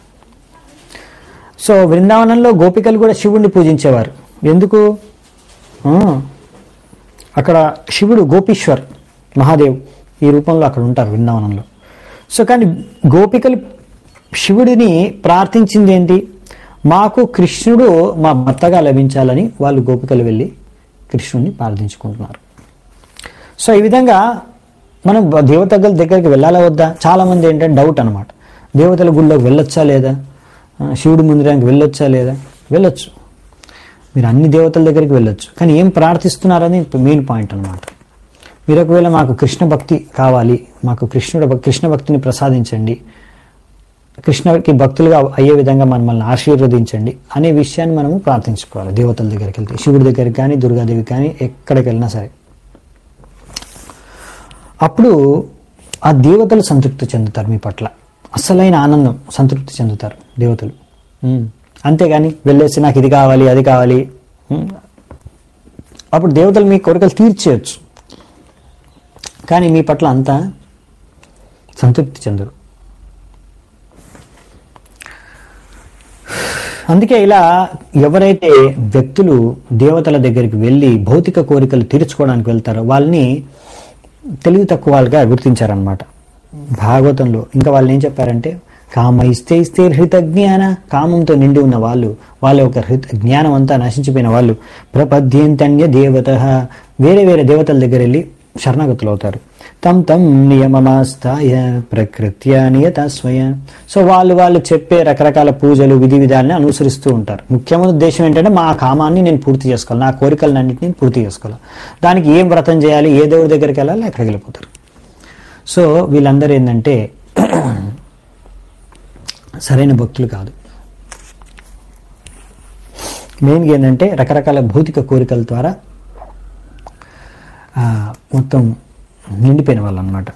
సో బృందావనంలో గోపికలు కూడా శివుణ్ణి పూజించేవారు ఎందుకు ఆ, అక్కడ శివుడు గోపీశ్వర్ మహాదేవ్ ఈ రూపంలో అక్కడ ఉంటారు బృందావనంలో సో కానీ గోపికలు శివుడిని ప్రార్థించింది ఏంటి మాకు కృష్ణుడు మా భర్తగా లభించాలని వాళ్ళు గోపికలు వెళ్ళి కృష్ణుడిని ప్రార్థించుకుంటున్నారు సో ఈ విధంగా మనం బ- దేవతల దగ్గరికి వెళ్ళాలా వద్దా చాలా మంది ఏంటంటే డౌట్ అనమాట దేవతల గుళ్ళోకి వెళ్ళొచ్చా లేదా ఆ, శివుడి మందిరానికి వెళ్ళొచ్చా లేదా వెళ్ళొచ్చు మీరు అన్ని దేవతల దగ్గరికి వెళ్ళొచ్చు కానీ ఏం ప్రార్థిస్తున్నారని మెయిన్ పాయింట్ అనమాట మీరు ఒకవేళ మాకు కృష్ణ భక్తి కావాలి మాకు కృష్ణుడు భక్- కృష్ణ భక్తిని ప్రసాదించండి కృష్ణకి భక్తులుగా అయ్యే విధంగా మనల్ని ఆశీర్వదించండి అనే విషయాన్ని మనము ప్రార్థించుకోవాలి దేవతల దగ్గరికి వెళ్తే శివుడి దగ్గరికి కానీ దుర్గాదేవికి కానీ ఎక్కడికి వెళ్ళినా సరే అప్పుడు ఆ దేవతలు సంతృప్తి చెందుతారు మీ పట్ల అసలైన ఆనందం సంతృప్తి చెందుతారు దేవతలు ఉమ్. అంతేగాని వెళ్ళేసి నాకు ఇది కావాలి అది కావాలి ఉమ్. అప్పుడు దేవతలు మీ కోరికలు తీర్చేయచ్చు కానీ మీ పట్ల అంతా సంతృప్తి చెందరు అందుకే ఇలా ఎవరైతే వ్యక్తులు దేవతల దగ్గరికి వెళ్ళి భౌతిక కోరికలు తీర్చుకోవడానికి వెళ్తారో వాళ్ళని తెలివి తక్కువ వాళ్ళగా గుర్తించారనమాట భాగవతంలో ఇంకా వాళ్ళు ఏం చెప్పారంటే కామ ఇస్తే ఇస్తే హృత జ్ఞాన కామంతో నిండి ఉన్న వాళ్ళు వాళ్ళ యొక్క హృత జ్ఞానం అంతా నశించిపోయిన వాళ్ళు ప్రపద్యంతన్య దేవత వేరే వేరే దేవతల దగ్గర వెళ్ళి శరణాగతులు అవుతారు తం తం నియమమాస్తాయ ప్రకృత్య నియత స్వయ సో వాళ్ళు వాళ్ళు చెప్పే రకరకాల పూజలు విధి విధాలని అనుసరిస్తూ ఉంటారు ముఖ్యమైన ఉద్దేశం ఏంటంటే మా కామాన్ని నేను పూర్తి చేసుకోవాలి నా కోరికలన్నింటినీ పూర్తి చేసుకోవాలి దానికి ఏం వ్రతం చేయాలి ఏ దేవుడి దగ్గరికి వెళ్ళాలి అక్కడికి వెళ్ళిపోతారు సో వీళ్ళందరూ ఏంటంటే సరైన భక్తులు కాదు మెయిన్గా ఏంటంటే రకరకాల భౌతిక కోరికల ద్వారా ఆ, మొత్తం నిండిపోయిన వాళ్ళు అనమాట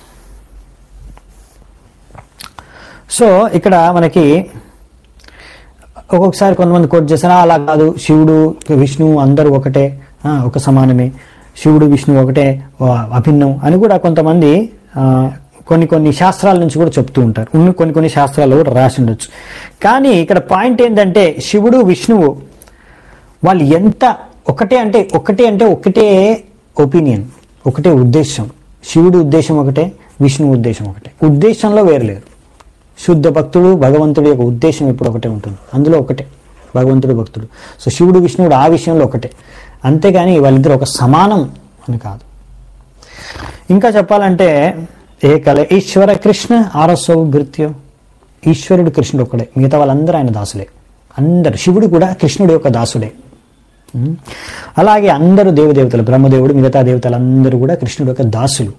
సో ఇక్కడ మనకి ఒక్కొక్కసారి కొంతమంది కోట్ చేశారు "ఆ, అలా కాదు శివుడు విష్ణువు అందరూ ఒకటే ఆ, ఒక సమానమే శివుడు విష్ణువు ఒకటే ఆ, అభిన్నం అని కూడా కొంతమంది ఆ, కొన్ని కొన్ని శాస్త్రాల నుంచి కూడా చెప్తూ ఉంటారు ఉన్న కొన్ని కొన్ని శాస్త్రాలు కూడా రాసి ఉండొచ్చు కానీ ఇక్కడ పాయింట్ ఏంటంటే శివుడు విష్ణువు వాళ్ళు ఎంత ఒకటే అంటే ఒకటే అంటే ఒకటే ఒపీనియన్ ఒకటే ఉద్దేశం శివుడి ఉద్దేశం ఒకటే విష్ణువు ఉద్దేశం ఒకటే ఉద్దేశంలో వేరులేరు శుద్ధ భక్తుడు భగవంతుడి యొక్క ఉద్దేశం ఎప్పుడు ఒకటే ఉంటుంది అందులో ఒకటే భగవంతుడు భక్తుడు సో శివుడు విష్ణువుడు ఆ విషయంలో ఒకటే అంతేగాని వాళ్ళిద్దరు ఒక సమానం అని కాదు ఇంకా చెప్పాలంటే ఏకల ఈశ్వర కృష్ణ ఆరసో భృత్యం ఈశ్వరుడు కృష్ణుడు ఒకడే మిగతా వాళ్ళందరూ ఆయన దాసులే అందరు శివుడు కూడా కృష్ణుడి యొక్క దాసుడే ఉం? అలాగే అందరూ దేవదేవతలు బ్రహ్మదేవుడు మిగతా దేవతలందరూ కూడా కృష్ణుడు యొక్క దాసులు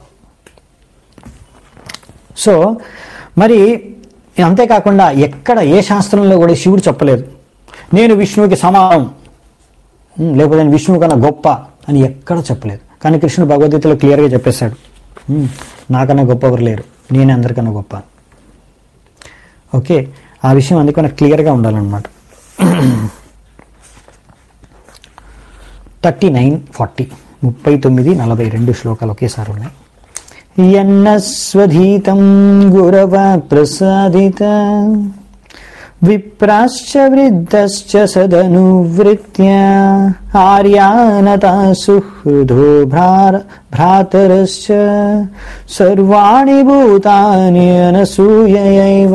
సో మరి అంతేకాకుండా ఎక్కడ ఏ శాస్త్రంలో కూడా శివుడు చెప్పలేదు నేను విష్ణువుకి సమానం ఉం, లేకపోతే నేను విష్ణువు కన్నా గొప్ప అని ఎక్కడ చెప్పలేదు కానీ కృష్ణుడు భగవద్గీతలో క్లియర్గా చెప్పేశాడు ఉం, నాకన్నా గొప్ప ఎవరు లేరు నేనే అందరికన్నా గొప్ప ఓకే ఆ విషయం అందుకు మనకు క్లియర్గా ఉండాలన్నమాట థర్టీ నైన్ ఫార్టీ ముప్పై తొమ్మిది నలభై రెండు శ్లోకాలు ఒకేసారి ఉన్నాయి యన్నస్వధీతం గురవ ప్రసాదిత విప్రాశ్చ వృద్ధశ్చ సదనువృత్య ఆర్యానతా సుహృదో భ్రార భ్రాతరశ్చ సర్వాణి భూతాని అనసూయైవ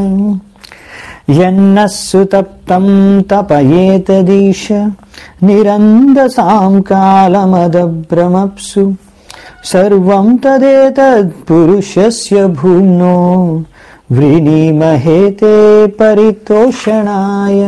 యన్నः సుతప్తం తపయేతదీశ నిరందసాం కాలమదభ్రమప్సు సర్వం తదేతత్పురుషస్య భూమ్నో వ్రీణీమహేతే పరితోషణాయ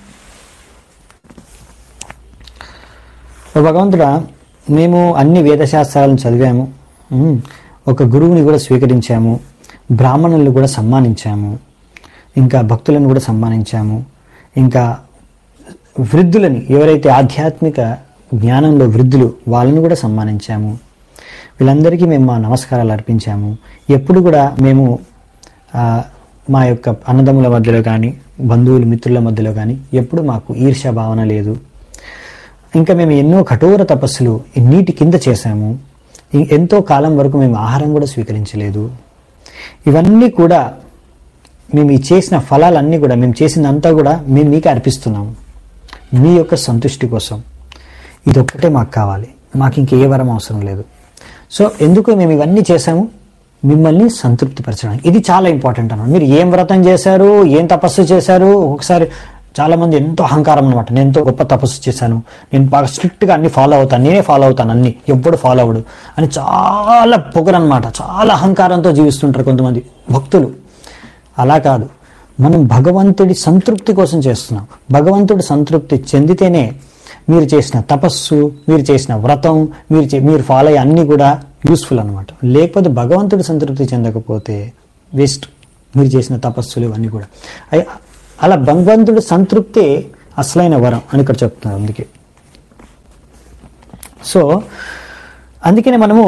ఓ భగవంతుడా మేము అన్ని వేదశాస్త్రాలను చదివాము ఉమ్, ఒక గురువుని కూడా స్వీకరించాము బ్రాహ్మణులను కూడా సన్మానించాము ఇంకా భక్తులను కూడా సన్మానించాము ఇంకా వృద్ధులని ఎవరైతే ఆధ్యాత్మిక జ్ఞానంలో వృద్ధులు వాళ్ళని కూడా సన్మానించాము వీళ్ళందరికీ మేము మా నమస్కారాలు అర్పించాము ఎప్పుడు కూడా మేము ఆ, మా యొక్క అన్నదమ్ముల మధ్యలో కానీ బంధువులు మిత్రుల మధ్యలో కానీ ఎప్పుడు మాకు ఈర్ష్య భావన లేదు ఇంకా మేము ఎన్నో కఠోర తపస్సులు ఈ నీటి కింద చేశాము ఇ- ఎంతో కాలం వరకు మేము ఆహారం కూడా స్వీకరించలేదు ఇవన్నీ కూడా మేము ఈ చేసిన ఫలాలన్నీ కూడా మేము చేసిందంతా కూడా మేము మీకు అర్పిస్తున్నాము మీ యొక్క సంతుష్టి కోసం ఇదొక్కటే మాకు కావాలి మాకు ఇంకే వరం అవసరం లేదు సో ఎందుకు మేము ఇవన్నీ చేశాము మిమ్మల్ని సంతృప్తిపరచడానికి ఇది చాలా ఇంపార్టెంట్ అన్నమాట మీరు ఏం వ్రతం చేశారు ఏం తపస్సు చేశారు ఒకసారి చాలా మంది ఎంతో అహంకారం అనమాట నేను ఎంతో గొప్ప తపస్సు చేశాను నేను బాగా స్ట్రిక్ట్గా అన్ని ఫాలో అవుతాను నేనే ఫాలో అవుతాను అన్ని ఎప్పుడు ఫాలో అవడు అని చాలా పొగరనమాట చాలా అహంకారంతో జీవిస్తుంటారు కొంతమంది భక్తులు అలా కాదు మనం భగవంతుడి సంతృప్తి కోసం చేస్తున్నాం భగవంతుడి సంతృప్తి చెందితేనే మీరు చేసిన తపస్సు మీరు చేసిన వ్రతం మీరు చే- మీరు ఫాలో అయ్యే అన్నీ కూడా యూస్ఫుల్ అనమాట లేకపోతే భగవంతుడి సంతృప్తి చెందకపోతే వేస్ట్ మీరు చేసిన తపస్సులు ఇవన్నీ కూడా అయ్- అలా భగవంతుడి సంతృప్తే అసలైన వరం అని ఇక్కడ చెప్తున్నారు అందుకే సో అందుకనే మనము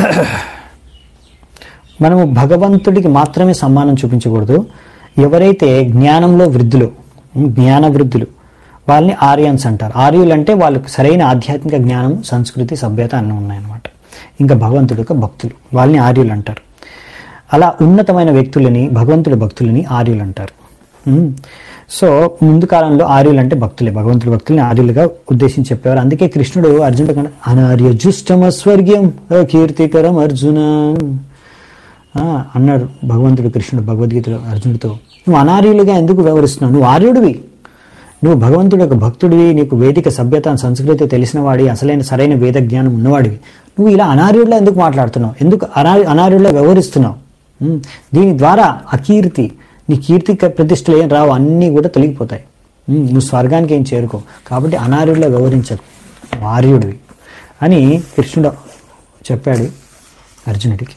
మనము భగవంతుడికి మాత్రమే సమ్మానం చూపించకూడదు ఎవరైతే జ్ఞానంలో వృద్ధులు జ్ఞాన వృద్ధులు వాళ్ళని ఆర్యన్స్ అంటారు ఆర్యులు అంటే వాళ్ళకి సరైన ఆధ్యాత్మిక జ్ఞానం సంస్కృతి సభ్యత అన్నీ ఉన్నాయన్నమాట ఇంకా భగవంతుడు యొక్క భక్తులు వాళ్ళని ఆర్యులు అంటారు అలా ఉన్నతమైన వ్యక్తులని భగవంతుడి భక్తులని ఆర్యులు అంటారు ఉమ్. సో ముందు కాలంలో ఆర్యులు అంటే భక్తులే భగవంతుడి భక్తుల్ని ఆర్యులుగా ఉద్దేశించి చెప్పేవారు అందుకే కృష్ణుడు అర్జునుడు కన్నా అనార్య జుష్టమ స్వర్గ్యం కీర్తికరం అర్జున ఆ, అన్నాడు భగవంతుడు కృష్ణుడు భగవద్గీతలో అర్జునుడితో నువ్వు అనార్యులుగా ఎందుకు వ్యవహరిస్తున్నావు నువ్వు ఆర్యుడివి నువ్వు భగవంతుడి యొక్క భక్తుడివి నీకు వేదిక సభ్యత సంస్కృతి తెలిసిన వాడి అసలైన సరైన వేద జ్ఞానం ఉన్నవాడివి నువ్వు ఇలా అనార్యుడిలో ఎందుకు మాట్లాడుతున్నావు ఎందుకు అనా అనార్యుడిలో వ్యవహరిస్తున్నావు ఉమ్, దీని ద్వారా అకీర్తి నీ కీర్తి క- ప్రతిష్టలు ఏం రావు అన్నీ కూడా తొలగిపోతాయి ఉమ్, నువ్వు స్వర్గానికి ఏం చేరుకో కాబట్టి అనార్యుడిలో వ్యవహరించదు నువ్వు ఆర్యుడివి అని కృష్ణుడు చెప్పాడు అర్జునుడికి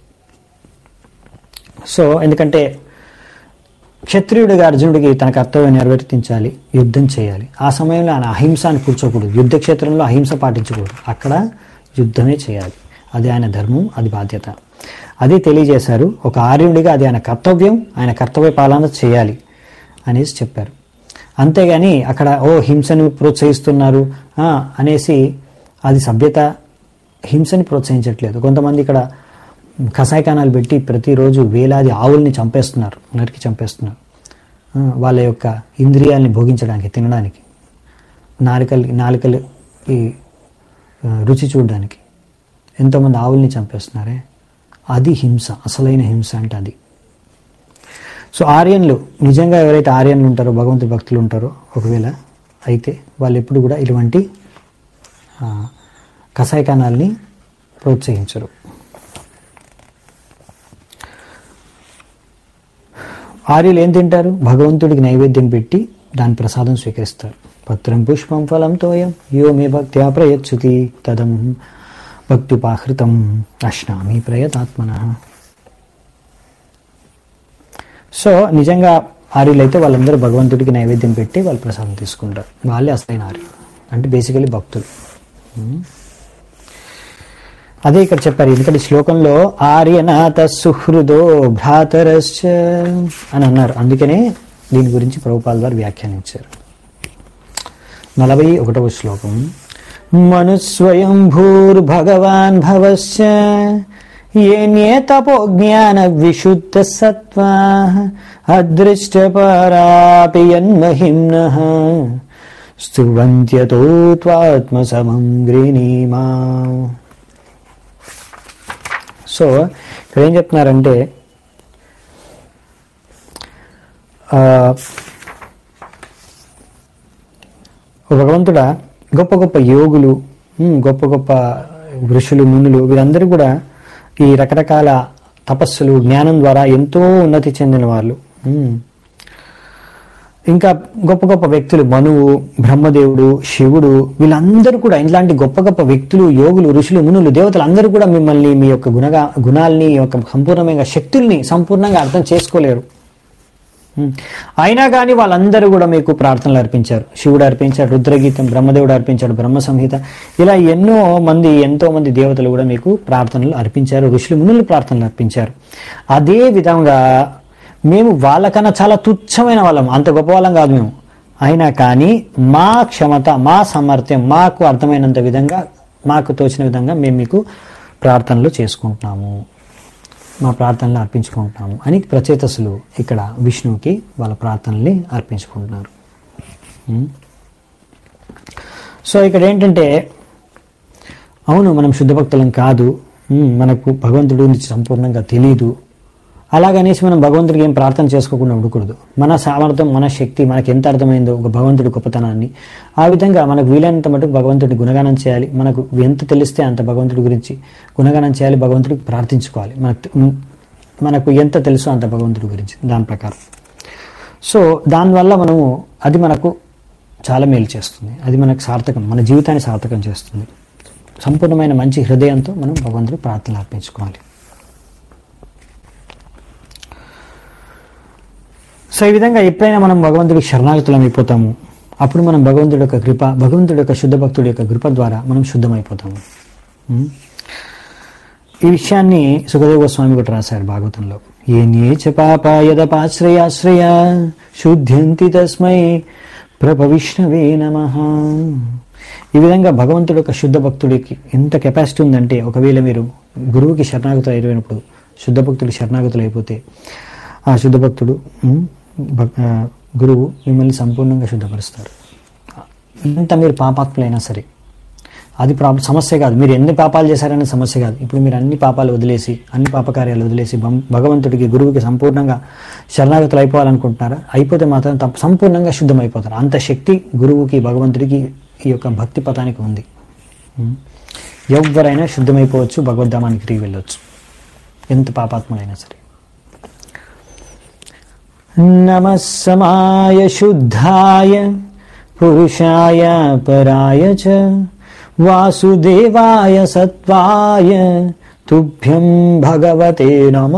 సో ఎందుకంటే క్షత్రియుడిగా అర్జునుడికి తన కర్తవ్యం నిర్వర్తించాలి యుద్ధం చేయాలి ఆ సమయంలో ఆయన అహింసాన్ని కూర్చోకూడదు యుద్ధ క్షేత్రంలో అహింస పాటించకూడదు అక్కడ యుద్ధమే చేయాలి అది ఆయన ధర్మం అది బాధ్యత అది తెలియజేశారు ఒక ఆర్యుడిగా అది ఆయన కర్తవ్యం ఆయన కర్తవ్య పాలన చేయాలి అనేసి చెప్పారు అంతేగాని అక్కడ ఓ హింసను ప్రోత్సహిస్తున్నారు ఆ, అనేసి అది సభ్యత హింసని ప్రోత్సహించట్లేదు కొంతమంది ఇక్కడ కషాయకానాలు పెట్టి ప్రతిరోజు వేలాది ఆవుల్ని చంపేస్తున్నారు నరికి చంపేస్తున్నారు ఆ, వాళ్ళ యొక్క ఇంద్రియాల్ని భోగించడానికి తినడానికి నాలికలు నాలికలు ఈ ఆ, రుచి చూడడానికి ఎంతోమంది ఆవుల్ని చంపేస్తున్నారే అది హింస అసలైన హింస అంటే అది సో ఆర్యన్లు నిజంగా ఎవరైతే ఆర్యన్లు ఉంటారో భగవంతుడి భక్తులు ఉంటారో ఒకవేళ అయితే వాళ్ళు ఎప్పుడు కూడా ఇటువంటి ఆ, కషాయకానాల్ని ప్రోత్సహించరు ఆర్యులు ఏం తింటారు భగవంతుడికి నైవేద్యం పెట్టి దాని ప్రసాదం స్వీకరిస్తారు పత్రం పుష్పం ఫలం తోయం యో మే భక్త్యా ప్రయచ్చుతి తదం భక్తిపాహృతం అశ్నామి ప్రయతాత్మన సో నిజంగా ఆర్యులైతే వాళ్ళందరూ భగవంతుడికి నైవేద్యం పెట్టి వాళ్ళు ప్రసాదం తీసుకుంటారు వాళ్ళే అసలైన ఆర్యులు అంటే బేసికలీ భక్తులు ఉమ్. అదే ఇక్కడ చెప్పారు ఎందుకంటే ఈ శ్లోకంలో ఆర్యనాథ సుహృదో భ్రాతరశ్చ అని అన్నారు అందుకనే దీని గురించి ప్రభుపాల్ వారు వ్యాఖ్యానించారు నలభై ఒకటవ శ్లోకం మనుస్వయం భూర్భగవాన్ భవశ్చ ఏన్యే తపో జ్ఞాన విశుద్ధ సత్వా అదృష్టపరాపి యన్మహిమ్న స్తువంత్యతో త్వాత్మసమం గ్రీణీమా సో ఇక్కడ ఏం చెప్తున్నారంటే ఆ, ఓ భగవంతుడా గొప్ప గొప్ప యోగులు ఉమ్, గొప్ప గొప్ప ఋషులు మునులు వీరందరూ కూడా ఈ రకరకాల తపస్సులు జ్ఞానం ద్వారా ఎంతో ఉన్నతి చెందిన వాళ్ళు ఉమ్. ఇంకా గొప్ప గొప్ప వ్యక్తులు మనువు బ్రహ్మదేవుడు శివుడు వీళ్ళందరూ కూడా ఇలాంటి గొప్ప గొప్ప వ్యక్తులు యోగులు ఋషులు మునులు దేవతలు అందరూ కూడా మిమ్మల్ని మీ యొక్క గుణగా గుణాలని ఈ యొక్క సంపూర్ణమైన శక్తుల్ని సంపూర్ణంగా అర్థం చేసుకోలేరు ఉం. అయినా కానీ వాళ్ళందరూ కూడా మీకు ప్రార్థనలు అర్పించారు శివుడు అర్పించాడు రుద్రగీతం బ్రహ్మదేవుడు అర్పించాడు బ్రహ్మ సంహిత ఇలా ఎన్నో మంది ఎంతో మంది దేవతలు కూడా మీకు ప్రార్థనలు అర్పించారు ఋషులు మునులు ప్రార్థనలు అర్పించారు అదే విధంగా మేము వాళ్ళకన్నా చాలా తుచ్చమైన వాళ్ళం అంత గొప్ప వాళ్ళం కాదు మేము అయినా కానీ మా క్షమత మా సామర్థ్యం మాకు అర్థమైనంత విధంగా మాకు తోచిన విధంగా మేము మీకు ప్రార్థనలు చేసుకుంటున్నాము మా ప్రార్థనలు అర్పించుకుంటున్నాము అని ప్రచేతసులు ఇక్కడ విష్ణువుకి వాళ్ళ ప్రార్థనల్ని అర్పించుకుంటున్నారు ఉం? సో ఇక్కడ ఏంటంటే అవును మనం శుద్ధ భక్తులం కాదు ఉం, మనకు భగవంతుడి గురించి సంపూర్ణంగా తెలియదు అలాగనేసి మనం భగవంతుడికి ఏం ప్రార్థన చేసుకోకుండా ఉండకూడదు మన సామర్థ్యం మన శక్తి మనకి ఎంత అర్థమైందో ఒక భగవంతుడి గొప్పతనాన్ని ఆ విధంగా మనకు వీలైనంత మటుకు భగవంతుడి గుణగానం చేయాలి మనకు ఎంత తెలిస్తే అంత భగవంతుడి గురించి గుణగానం చేయాలి భగవంతుడికి ప్రార్థించుకోవాలి మనకు మనకు ఎంత తెలుసో అంత భగవంతుడి గురించి దాని ప్రకారం సో దానివల్ల మనము అది మనకు చాలా మేలు చేస్తుంది అది మనకు సార్థకం మన జీవితాన్ని సార్థకం చేస్తుంది సంపూర్ణమైన మంచి హృదయంతో మనం భగవంతుడికి ప్రార్థనలు అర్పించుకోవాలి సో ఈ విధంగా ఎప్పుడైనా మనం భగవంతుడికి శరణాగతులం అయిపోతాము అప్పుడు మనం భగవంతుడి యొక్క కృప భగవంతుడి యొక్క శుద్ధ భక్తుడి యొక్క కృప ద్వారా మనం శుద్ధమైపోతాము ఉం? ఈ విషయాన్ని సుఖదేవ గోస్వామి కూడా రాశారు భాగవతంలో ఏ నేచ పాప యదపాశ్రయాశ్రయ శుద్ధ్యంతి తస్మై ప్రభ విష్ణవే నమ ఈ విధంగా భగవంతుడి యొక్క శుద్ధ భక్తుడికి ఎంత కెపాసిటీ ఉందంటే ఒకవేళ మీరు గురువుకి శరణాగతులు అయిపోయినప్పుడు శుద్ధ భక్తుడికి శరణాగతులు అయిపోతే ఆ శుద్ధ భక్తుడు ఉం, భక్- ఆ, గురువు మిమ్మల్ని సంపూర్ణంగా శుద్ధపరుస్తారు ఎంత మీరు పాపాత్ములైనా సరే అది ప్రాబ్లం సమస్య కాదు మీరు ఎన్ని పాపాలు చేశారనే సమస్య కాదు ఇప్పుడు మీరు అన్ని పాపాలు వదిలేసి అన్ని పాపకార్యాలు వదిలేసి భం- భగవంతుడికి గురువుకి సంపూర్ణంగా శరణాగతులు అయిపోవాలనుకుంటున్నారా అయిపోతే మాత్రం తప్ప సంపూర్ణంగా శుద్ధమైపోతారు అంత శక్తి గురువుకి భగవంతుడికి ఈ యొక్క భక్తి పథానికి ఉంది ఉం. ఎవరైనా శుద్ధమైపోవచ్చు భగవద్ధామానికి తిరిగి వెళ్ళొచ్చు ఎంత పాపాత్ములైనా సరే నమ సమాయ శుద్ధాయ పురుషాయ పరాయ చ వాసుదేవాయ సత్వాయ తుభ్యం భగవతే నమ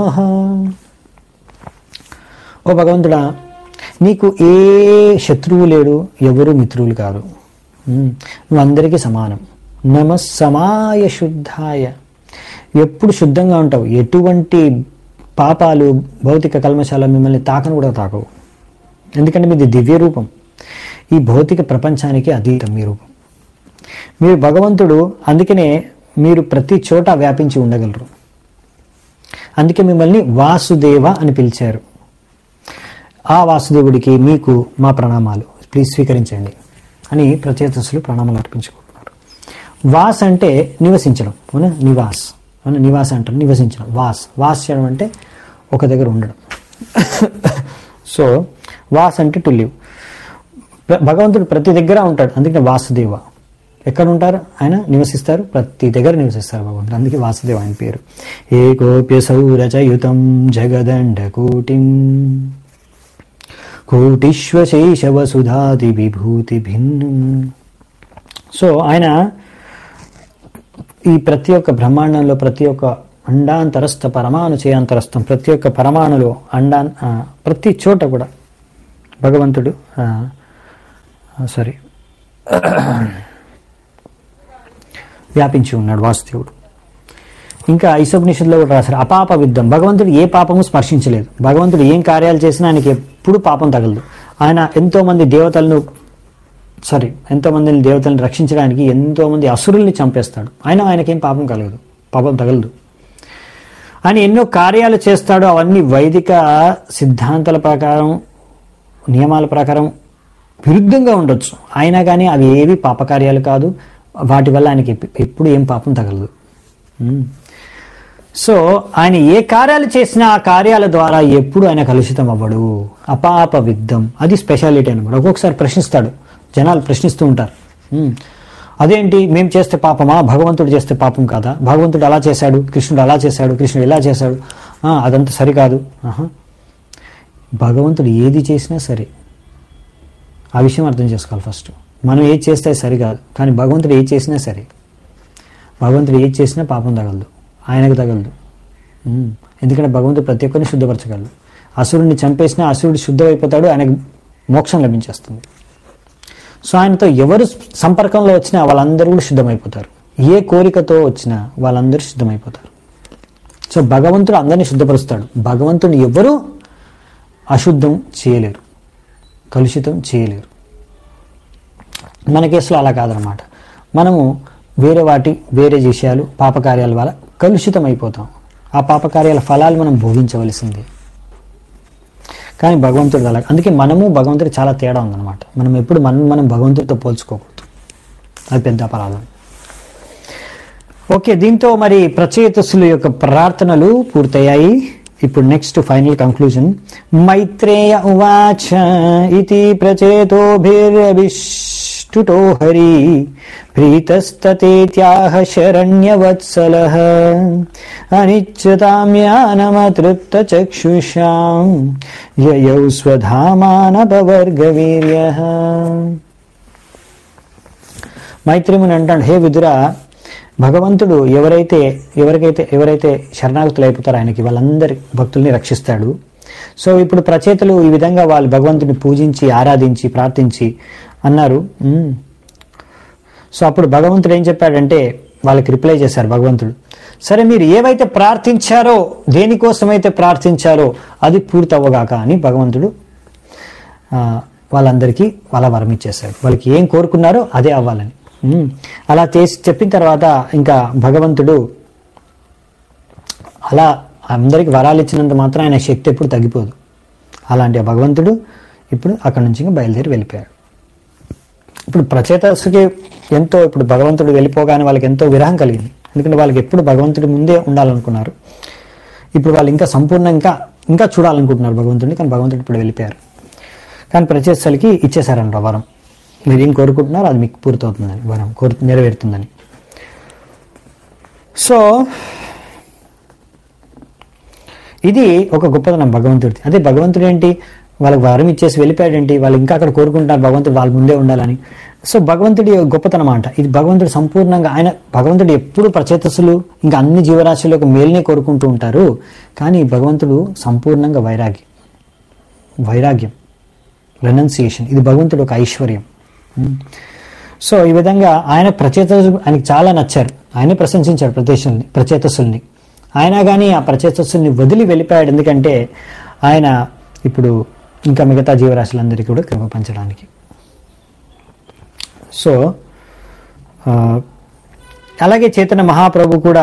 ఓ భగవంతుడా నీకు ఏ శత్రువు లేడు ఎవరు మిత్రులు కారు ఉమ్, నువ్వు అందరికీ సమానం నమ సమాయ శుద్ధాయ ఎప్పుడు శుద్ధంగా ఉంటావు ఎటువంటి పాపాలు భౌతిక కల్మశాల మిమ్మల్ని తాకను కూడా తాకవు ఎందుకంటే మీది దివ్య రూపం ఈ భౌతిక ప్రపంచానికి అతీతం మీ రూపం మీరు భగవంతుడు అందుకనే మీరు ప్రతి చోట వ్యాపించి ఉండగలరు అందుకే మిమ్మల్ని వాసుదేవ అని పిలిచారు ఆ వాసుదేవుడికి మీకు మా ప్రణామాలు ప్లీజ్ స్వీకరించండి అని ప్రచేతసులు ప్రణామాలు అర్పించుకుంటున్నారు వాస్ అంటే నివసించడం అవునా నివాస్ అవునా నివాస్ అంటారు నివసించడం వాస్ వాస్ చేయడం అంటే ఒక దగ్గర ఉండడం సో వాస్ అంటే టు లివ్ భగవంతుడు ప్రతి దగ్గర ఉంటాడు అందుకే వాసుదేవ ఎక్కడ ఉంటారు ఆయన నివసిస్తారు ప్రతి దగ్గర నివసిస్తారు భగవంతుడు అందుకే వాసుదేవ ఆయన పేరు ఏకోప్యసౌ రచయుతం జగదండ కోటిం కోటిశ్వశేషవసుధాది విభూతి భిన్నం సో ఆయన ఈ ప్రతి ఒక్క బ్రహ్మాండంలో ప్రతి ఒక్క అండాంతరస్థ పరమాణు చేయాంతరస్థం ప్రతి ఒక్క పరమాణులో అండా ఆ, ప్రతి చోట కూడా భగవంతుడు సారీ వ్యాపించి ఉన్నాడు వాసుదేవుడు ఇంకా ఈశోపనిషత్తులో కూడా రాశారు అపాప విద్ధం భగవంతుడు ఏ పాపము స్పర్శించలేదు భగవంతుడు ఏం కార్యాలు చేసినా ఆయనకి ఎప్పుడు పాపం తగలదు ఆయన ఎంతో మంది దేవతలను సారీ ఎంతో మందిని దేవతలను రక్షించడానికి ఎంతో మంది అసురుల్ని చంపేస్తాడు ఆయన ఆయనకేం పాపం కలగదు పాపం తగలదు ఆయన ఎన్నో కార్యాలు చేస్తాడు అవన్నీ వైదిక సిద్ధాంతాల ప్రకారం నియమాల ప్రకారం విరుద్ధంగా ఉండొచ్చు అయినా కానీ అవి ఏవి పాపకార్యాలు కాదు వాటి వల్ల ఆయనకి ఎప్పు- ఎప్పుడు ఏం పాపం తగలదు ఉమ్. సో ఆయన ఏ కార్యాలు చేసినా ఆ కార్యాల ద్వారా ఎప్పుడు ఆయన కలుషితం అవ్వడు అపాప విద్ధం అది స్పెషాలిటీ అనమాట ఒక్కొక్కసారి ప్రశ్నిస్తాడు జనాలు ప్రశ్నిస్తూ ఉంటారు ఉమ్. అదేంటి మేము చేస్తే పాపమా భగవంతుడు చేస్తే పాపం కాదా భగవంతుడు అలా చేశాడు కృష్ణుడు అలా చేశాడు కృష్ణుడు ఇలా చేశాడు ఆ, అదంతా సరికాదు ఆహా. భగవంతుడు ఏది చేసినా సరే ఆ విషయం అర్థం చేసుకోవాలి ఫస్ట్ మనం ఏది చేస్తే అది సరికాదు కానీ భగవంతుడు ఏది చేసినా సరే భగవంతుడు ఏది చేసినా పాపం తగలదు ఆయనకు తగలదు ఉమ్. ఎందుకంటే భగవంతుడు ప్రతి ఒక్కరిని శుద్ధపరచగలడు అసురుడిని చంపేసినా అసురుడు శుద్ధమైపోతాడు ఆయనకు మోక్షం లభించేస్తుంది సో ఆయనతో ఎవరు సంపర్కంలో వచ్చినా వాళ్ళందరూ కూడా శుద్ధమైపోతారు ఏ కోరికతో వచ్చినా వాళ్ళందరూ శుద్ధమైపోతారు సో భగవంతుడు అందరినీ శుద్ధపరుస్తాడు భగవంతుని ఎవరు అశుద్ధం చేయలేరు కలుషితం చేయలేరు మన కేసులో అలా కాదనమాట మనము వేరే వాటి వేరే విషయాలు పాపకార్యాల వల్ల కలుషితం అయిపోతాం ఆ పాపకార్యాల ఫలాలు మనం భోగించవలసిందే కానీ భగవంతుడు అలా అందుకే మనము భగవంతుడికి చాలా తేడా ఉందన్నమాట మనం ఎప్పుడు మనం మనం భగవంతుడితో పోల్చుకోకూడదు అది పెద్ద అపరాధం ఓకే దీంతో మరి ప్రచేతస్సుల యొక్క ప్రార్థనలు పూర్తయ్యాయి ఇప్పుడు నెక్స్ట్ ఫైనల్ కంక్లూజన్ మైత్రేయ ఉవాచ ఇది ప్రచేతోభిరభిష్టుటో హరి ప్రీతస్తతేత్యాహ శరణ్యవత్సల అనిచ్చతామ్యానమతృప్త చక్షుషాం యయౌ స్వధామానపవర్గవీర్య మైత్రిముని అంటాడు హే విదురా భగవంతుడు ఎవరైతే ఎవరికైతే ఎవరైతే శరణాగతులు అయిపోతారో ఆయనకి వాళ్ళందరి భక్తుల్ని రక్షిస్తాడు సో ఇప్పుడు ప్రచేతలు ఈ విధంగా వాళ్ళు భగవంతుని పూజించి ఆరాధించి ప్రార్థించి అన్నారు "ఉమ్." సో అప్పుడు భగవంతుడు ఏం చెప్పాడంటే వాళ్ళకి రిప్లై చేశారు భగవంతుడు సరే మీరు ఏవైతే ప్రార్థించారో దేనికోసమైతే ప్రార్థించారో అది పూర్తి అవ్వగాక అని భగవంతుడు ఆ, వాళ్ళందరికీ వాళ్ళ వరం ఇచ్చేశాడు వాళ్ళకి ఏం కోరుకున్నారో అదే అవ్వాలని ఉమ్. అలా చేసి చెప్పిన తర్వాత ఇంకా భగవంతుడు అలా అందరికి వరాలు ఇచ్చినంత మాత్రం ఆయన శక్తి ఎప్పుడు తగ్గిపోదు అలాంటి ఆ భగవంతుడు ఇప్పుడు అక్కడి నుంచి ఇంకా బయలుదేరి వెళ్ళిపోయాడు ఇప్పుడు ప్రచేతసుకి ఎంతో ఇప్పుడు భగవంతుడు వెళ్ళిపోగానే వాళ్ళకి ఎంతో విరహం కలిగింది ఎందుకంటే వాళ్ళకి ఎప్పుడు భగవంతుడి ముందే ఉండాలనుకున్నారు ఇప్పుడు వాళ్ళు ఇంకా సంపూర్ణ ఇంకా ఇంకా చూడాలనుకుంటున్నారు భగవంతుడిని కానీ భగవంతుడు ఇప్పుడు వెళ్ళిపోయారు కానీ ప్రచేతస్థలికి ఇచ్చేశారంట వరం మీరు ఏం కోరుకుంటున్నారో అది మీకు పూర్తవుతుందని వరం కోరు నెరవేరుతుందని సో ఇది ఒక గొప్పతనం భగవంతుడిది అదే భగవంతుడు ఏంటి వాళ్ళకి వరం ఇచ్చేసి వెళ్ళిపోయాడేంటి వాళ్ళు ఇంకా అక్కడ కోరుకుంటారు భగవంతుడు వాళ్ళ ముందే ఉండాలని సో భగవంతుడి గొప్పతనం అంట ఇది భగవంతుడు సంపూర్ణంగా ఆయన భగవంతుడు ఎప్పుడు ప్రచేతసులు ఇంకా అన్ని జీవరాశులకు మేల్నే కోరుకుంటూ ఉంటారు కానీ భగవంతుడు సంపూర్ణంగా వైరాగ్యం వైరాగ్యం రెనౌన్సియేషన్ ఇది భగవంతుడు ఒక ఐశ్వర్యం ఉమ్. సో ఈ విధంగా ఆయన ప్రచేతసు ఆయనకి చాలా నచ్చారు ఆయనే ప్రశంసించాడు ప్రచేతసుల్ని ప్రచేతసుల్ని ఆయన కానీ ఆ ప్రచేతసుల్ని వదిలి వెళ్ళిపోయాడు ఎందుకంటే ఆయన ఇప్పుడు ఇంకా మిగతా జీవరాశులందరికీ కూడా కృప పంచడానికి సో ఆ, అలాగే చేతన మహాప్రభు కూడా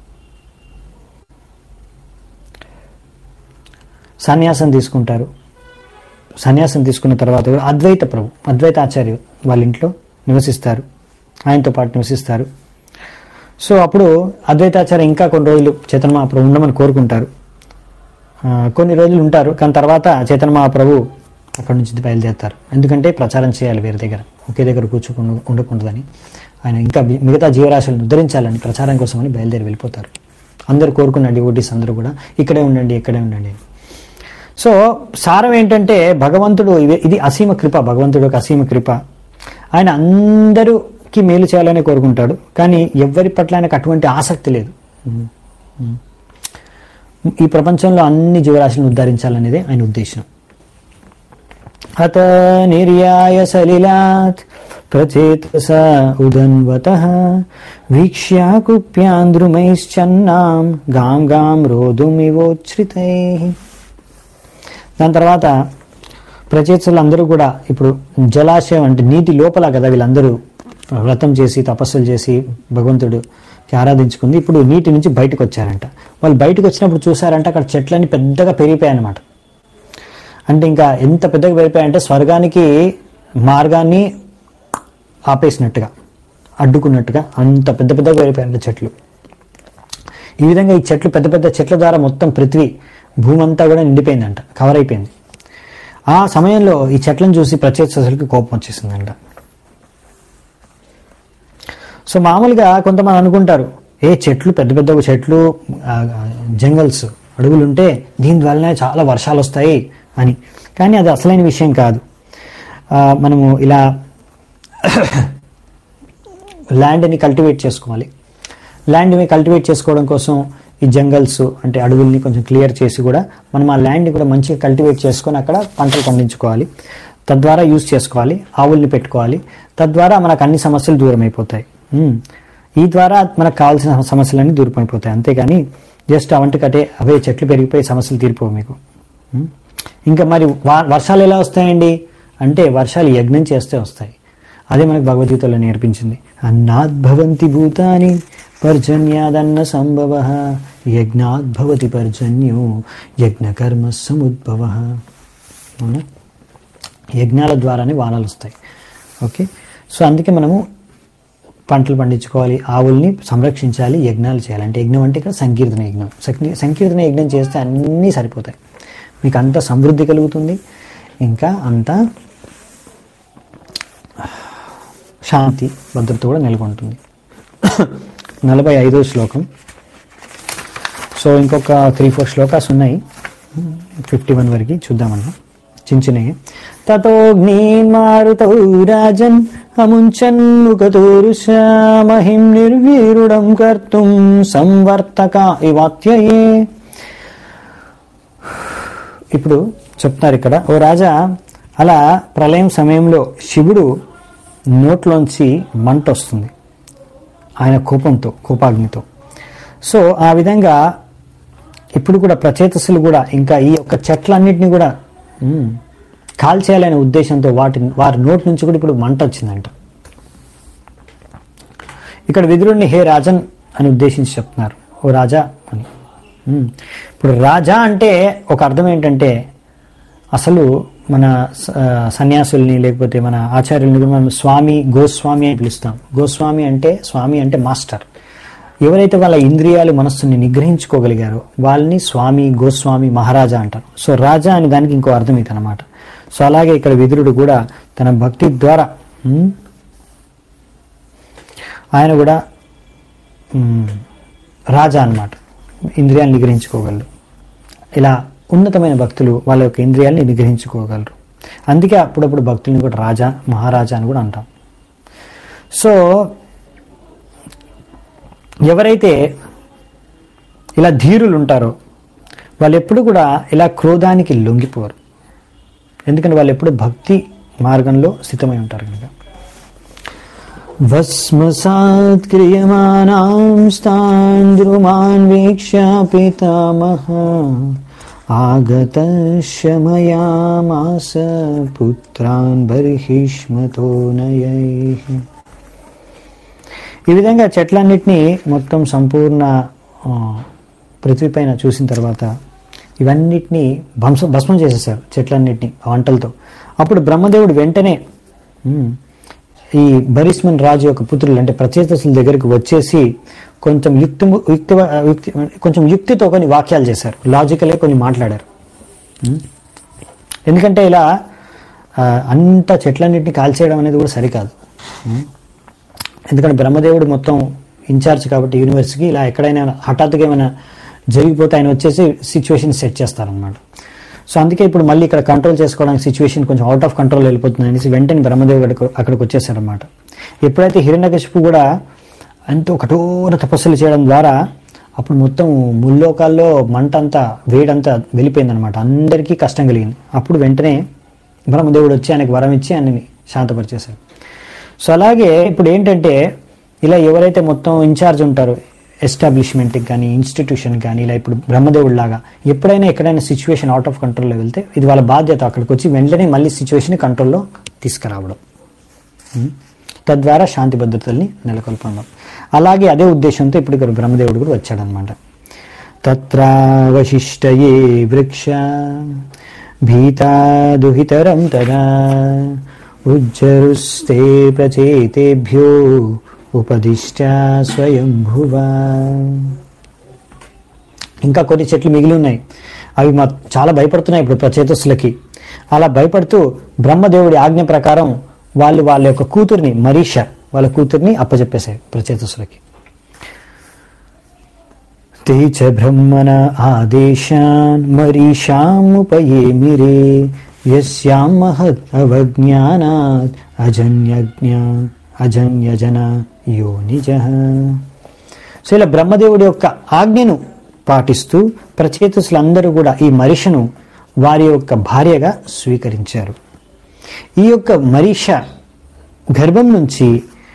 సన్యాసం తీసుకుంటారు సన్యాసం తీసుకున్న తర్వాత కూడా అద్వైత ప్రభు అద్వైత ఆచార్య వాళ్ళ ఇంట్లో నివసిస్తారు ఆయనతో పాటు నివసిస్తారు సో అప్పుడు అద్వైతాచార్య ఇంకా కొన్ని రోజులు చైతన్య మహాప్రభు ఉండమని కోరుకుంటారు ఆ, కొన్ని రోజులు ఉంటారు కానీ తర్వాత చైతన్య మహాప్రభు అక్కడి నుంచి బయలుదేరుతారు ఎందుకంటే ప్రచారం చేయాలి వేరే దగ్గర ఒకే దగ్గర కూర్చోకుండా ఉండకూడదని ఆయన ఇంకా మి- మిగతా జీవరాశులను ఉద్ధరించాలని ప్రచారం కోసమని బయలుదేరి వెళ్ళిపోతారు అందరు కోరుకున్న డివోటీస్ అందరూ కూడా ఇక్కడే ఉండండి ఇక్కడే ఉండండి అని. సో సారం ఏంటంటే భగవంతుడు ఇవి- ఇది అసీమ కృప భగవంతుడు ఒక అసీమ కృప ఆయన అందరూకి మేలు చేయాలని కోరుకుంటాడు కానీ ఎవ్వరి పట్ల ఆయనకు అటువంటి ఆసక్తి లేదు ఉమ్, ఉమ్. ఈ ప్రపంచంలో అన్ని జీవరాశులను ఉద్ధరించాలనేదే ఆయన ఉద్దేశం అత నిర్యాయ సలిలాత్ ప్రచేతస ఉదన్వత వీక్ష్యాకుప్యాంద్రుమైశ్చన్నాం గాం గాం రోధుమివోచ్ఛ్రితై దాని తర్వాత ప్రచేతసులు అందరూ కూడా ఇప్పుడు జలాశయం అంటే నీటి లోపల కదా వీళ్ళందరూ వ్రతం చేసి తపస్సులు చేసి భగవంతుడికి ఆరాధించుకుంది ఇప్పుడు నీటి నుంచి బయటకు వచ్చారంట వాళ్ళు బయటకు వచ్చినప్పుడు చూసారంటే అక్కడ చెట్లన్నీ పెద్దగా పెరిగిపోయాయి అనమాట అంటే ఇంకా ఎంత పెద్దగా పెరిగిపోయాయంటే స్వర్గానికి మార్గాన్ని ఆపేసినట్టుగా అడ్డుకున్నట్టుగా అంత పెద్ద పెద్దగా పెరిగిపోయాయంట చెట్లు ఈ విధంగా ఈ చెట్లు పెద్ద పెద్ద చెట్ల ద్వారా మొత్తం పృథ్వీ భూమి అంతా కూడా నిండిపోయిందంట కవర్ అయిపోయింది ఆ సమయంలో ఈ చెట్లను చూసి ప్రత్యేక కోపం వచ్చేసిందంట సో మామూలుగా కొంతమంది అనుకుంటారు ఏ చెట్లు పెద్ద పెద్ద చెట్లు ఆ, జంగల్స్ అడవులు ఉంటే దీని వల్లనే చాలా వర్షాలు వస్తాయి అని కానీ అది అసలైన విషయం కాదు ఆ, మనము ఇలా ల్యాండ్ని కల్టివేట్ చేసుకోవాలి ల్యాండ్ని కల్టివేట్ చేసుకోవడం కోసం ఈ జంగల్స్ అంటే అడవుల్ని కొంచెం క్లియర్ చేసి కూడా మనం ఆ ల్యాండ్ని కూడా మంచిగా కల్టివేట్ చేసుకొని అక్కడ పంటలు పండించుకోవాలి తద్వారా యూజ్ చేసుకోవాలి ఆవుల్ని పెట్టుకోవాలి తద్వారా మనకు అన్ని సమస్యలు దూరం అయిపోతాయి ఉమ్. ఈ ద్వారా మనకు కావాల్సిన సమస్యలన్నీ దూరం అయిపోతాయి అంతేగాని జస్ట్ అవంటికటే అవే చెట్లు పెరిగిపోయి సమస్యలు తీరిపోవు మీకు ఉమ్. ఇంకా మరి వా- వర్షాలు ఎలా వస్తాయండి అంటే వర్షాలు యజ్ఞం చేస్తే వస్తాయి అదే మనకు భగవద్గీతలో నేర్పించింది అన్నాద్భవంతి భూతాని పర్జన్యాదన్న సంభవ యజ్ఞాద్భవతి పర్జన్యో యజ్ఞకర్మ సముద్భవ అవునా యజ్ఞాల ద్వారానే వానలు వస్తాయి ఓకే సో అందుకే మనము పంటలు పండించుకోవాలి ఆవుల్ని సంరక్షించాలి యజ్ఞాలు చేయాలి అంటే యజ్ఞం అంటే ఇక్కడ సంకీర్తన యజ్ఞం సంకీ- సంకీర్తన యజ్ఞం చేస్తే అన్నీ సరిపోతాయి మీకు అంత సమృద్ధి కలుగుతుంది ఇంకా అంత శాంతి భద్రత కూడా నెలకొంటుంది నలభై ఐదో శ్లోకం సో ఇంకొక త్రీ ఫోర్ శ్లోకాస్ ఉన్నాయి ఫిఫ్టీ వన్ వరకు చూద్దామన్నా చిన్న చిన్నవి తతోగ్నిమారుతౌ రాజన్ అముంచన్ ముఖతోరుష మహిం నిర్వీరుడం కర్తుం సంవర్తక ఇవాత్యయే ఇప్పుడు చెప్తున్నారు ఇక్కడ ఓ రాజా అలా ప్రళయం సమయంలో శివుడు నోట్లోంచి మంట వస్తుంది ఆయన కోపంతో కోపాగ్నితో సో ఆ విధంగా ఇప్పుడు కూడా ప్రచేతసులు కూడా ఇంకా ఈ యొక్క చెట్లన్నిటిని కూడా మ్, కాల్చేయాలనే ఉద్దేశంతో వాటి వారి నోటి నుంచి కూడా ఇప్పుడు మంట వచ్చిందంట ఇక్కడ విదురుణ్ణి హే రాజన్ అని ఉద్దేశించి చెప్తున్నారు ఓ రాజా అని మ్, ఇప్పుడు రాజా అంటే ఒక అర్థం ఏంటంటే అసలు మన స- ఆ, సన్యాసుల్ని లేకపోతే మన ఆచార్యుల్ని కూడా మనం స్వామి గోస్వామి అని పిలుస్తాం గోస్వామి అంటే స్వామి అంటే మాస్టర్ ఎవరైతే వాళ్ళ ఇంద్రియాలు మనస్సుని నిగ్రహించుకోగలిగారో వాళ్ళని స్వామి గోస్వామి మహారాజా అంటారు సో రాజా అని దానికి ఇంకో అర్థం ఇది అనమాట సో అలాగే ఇక్కడ విదురుడు కూడా తన భక్తి ద్వారా ఉమ్, ఆయన కూడా ఉమ్, రాజా అన్నమాట ఇంద్రియాలను నిగ్రహించుకోగలరు ఇలా ఉన్నతమైన భక్తులు వాళ్ళ యొక్క ఇంద్రియాలని నిగ్రహించుకోగలరు అందుకే అప్పుడప్పుడు భక్తుల్ని కూడా రాజా మహారాజా అని కూడా అంటాం సో ఎవరైతే ఇలా ధీరులు ఉంటారో వాళ్ళు ఎప్పుడు కూడా ఇలా క్రోధానికి లొంగిపోరు ఎందుకంటే వాళ్ళు ఎప్పుడు భక్తి మార్గంలో స్థితమై ఉంటారు కనుక భస్మసాత్ క్రియమానాం స్తాన్ ద్రుమాన్ వీక్ష పితామహ ఆగత శమయామాస పుత్రాన్ బర్హిష్మతో నయై ఈ విధంగా చెట్లన్నిటినీ మొత్తం సంపూర్ణ ఆ, పృథ్వీపైన చూసిన తర్వాత ఇవన్నిటినీ భంసం భస్మం చేసేసారు చెట్లన్నిటినీ ఆ వంటలతో అప్పుడు బ్రహ్మదేవుడు వెంటనే ఉమ్, ఈ బరిస్మన్ రాజు యొక్క పుత్రులు అంటే ప్రచేతసుల దగ్గరికి వచ్చేసి కొంచెం యుక్తి యుక్తి యుక్తి కొంచెం యుక్తితో కొన్ని వాక్యాలు చేశారు లాజికలే కొన్ని మాట్లాడారు ఉమ్. ఎందుకంటే ఇలా ఆ, అంత చెట్లన్నింటినీ కాల్చేయడం అనేది కూడా సరికాదు ఉమ్. ఎందుకంటే బ్రహ్మదేవుడు మొత్తం ఇన్ఛార్జ్ కాబట్టి యూనివర్స్కి ఇలా ఎక్కడైనా హఠాత్తుగా ఏమైనా జరిగిపోతే ఆయన వచ్చేసి సిచ్యువేషన్ సెట్ చేస్తారనమాట సో అందుకే ఇప్పుడు మళ్ళీ ఇక్కడ కంట్రోల్ చేసుకోవడానికి సిచ్యువేషన్ కొంచెం అవుట్ ఆఫ్ కంట్రోల్ వెళ్ళిపోతుంది అనేసి వెంటనే బ్రహ్మదేవుడు అక్కడికి- అక్కడికి వచ్చేసారనమాట ఎప్పుడైతే హిరణ్యకశిపు కూడా ఎంతో కఠోర తపస్సులు చేయడం ద్వారా అప్పుడు మొత్తం ముల్లోకాల్లో మంట అంతా వేడంతా వెళ్ళిపోయిందనమాట అందరికీ కష్టం కలిగింది అప్పుడు వెంటనే బ్రహ్మదేవుడు వచ్చి ఆయనకు వరం ఇచ్చి ఆయనని శాంతపరిచేశారు సో అలాగే ఇప్పుడు ఏంటంటే ఇలా ఎవరైతే మొత్తం ఇన్ఛార్జ్ ఉంటారో ఎస్టాబ్లిష్మెంట్కి కానీ ఇన్స్టిట్యూషన్ కానీ ఇలా ఇప్పుడు బ్రహ్మదేవుడు లాగా ఎప్పుడైనా ఎక్కడైనా సిచ్యువేషన్ అవుట్ ఆఫ్ కంట్రోల్లో వెళ్తే ఇది వాళ్ళ బాధ్యత అక్కడికి వచ్చి వెంటనే మళ్ళీ సిచ్యువేషన్ కంట్రోల్లో తీసుకురావడం ఉం? తద్వారా శాంతి భద్రతల్ని నెలకొల్పడం అలాగే అదే ఉద్దేశంతో ఇప్పుడు ఇక్కడ బ్రహ్మదేవుడు కూడా వచ్చాడనమాట తత్రావశిష్టయే వృక్ష భీతా దుహితరం తదా ఉజ్జరుస్తే ప్రచేతేభ్యో ఉపదిష్ట స్వయంభువా ఇంకా కొన్ని చెట్లు మిగిలి ఉన్నాయి అవి మా చాలా భయపడుతున్నాయి ఇప్పుడు ప్రచేతస్సులకి అలా భయపడుతూ బ్రహ్మదేవుడి ఆజ్ఞ ప్రకారం వాళ్ళు వాళ్ళ యొక్క కూతుర్ని మరీష వాళ్ళ కూతుర్ని అప్పచెప్పేశారు ప్రచేతస్సులకి ते च ब्रह्मण आदेशान् मरीषामुपयेमिरे यस्यां महत् अवज्ञानात् अजन्यज्ञा అజన్యజన యోనిజ సో ఇలా బ్రహ్మదేవుడి యొక్క ఆజ్ఞను పాటిస్తూ ప్రచేతసులందరూ కూడా ఈ మరిషను వారి యొక్క భార్యగా స్వీకరించారు ఈ యొక్క మరీష గర్భం నుంచి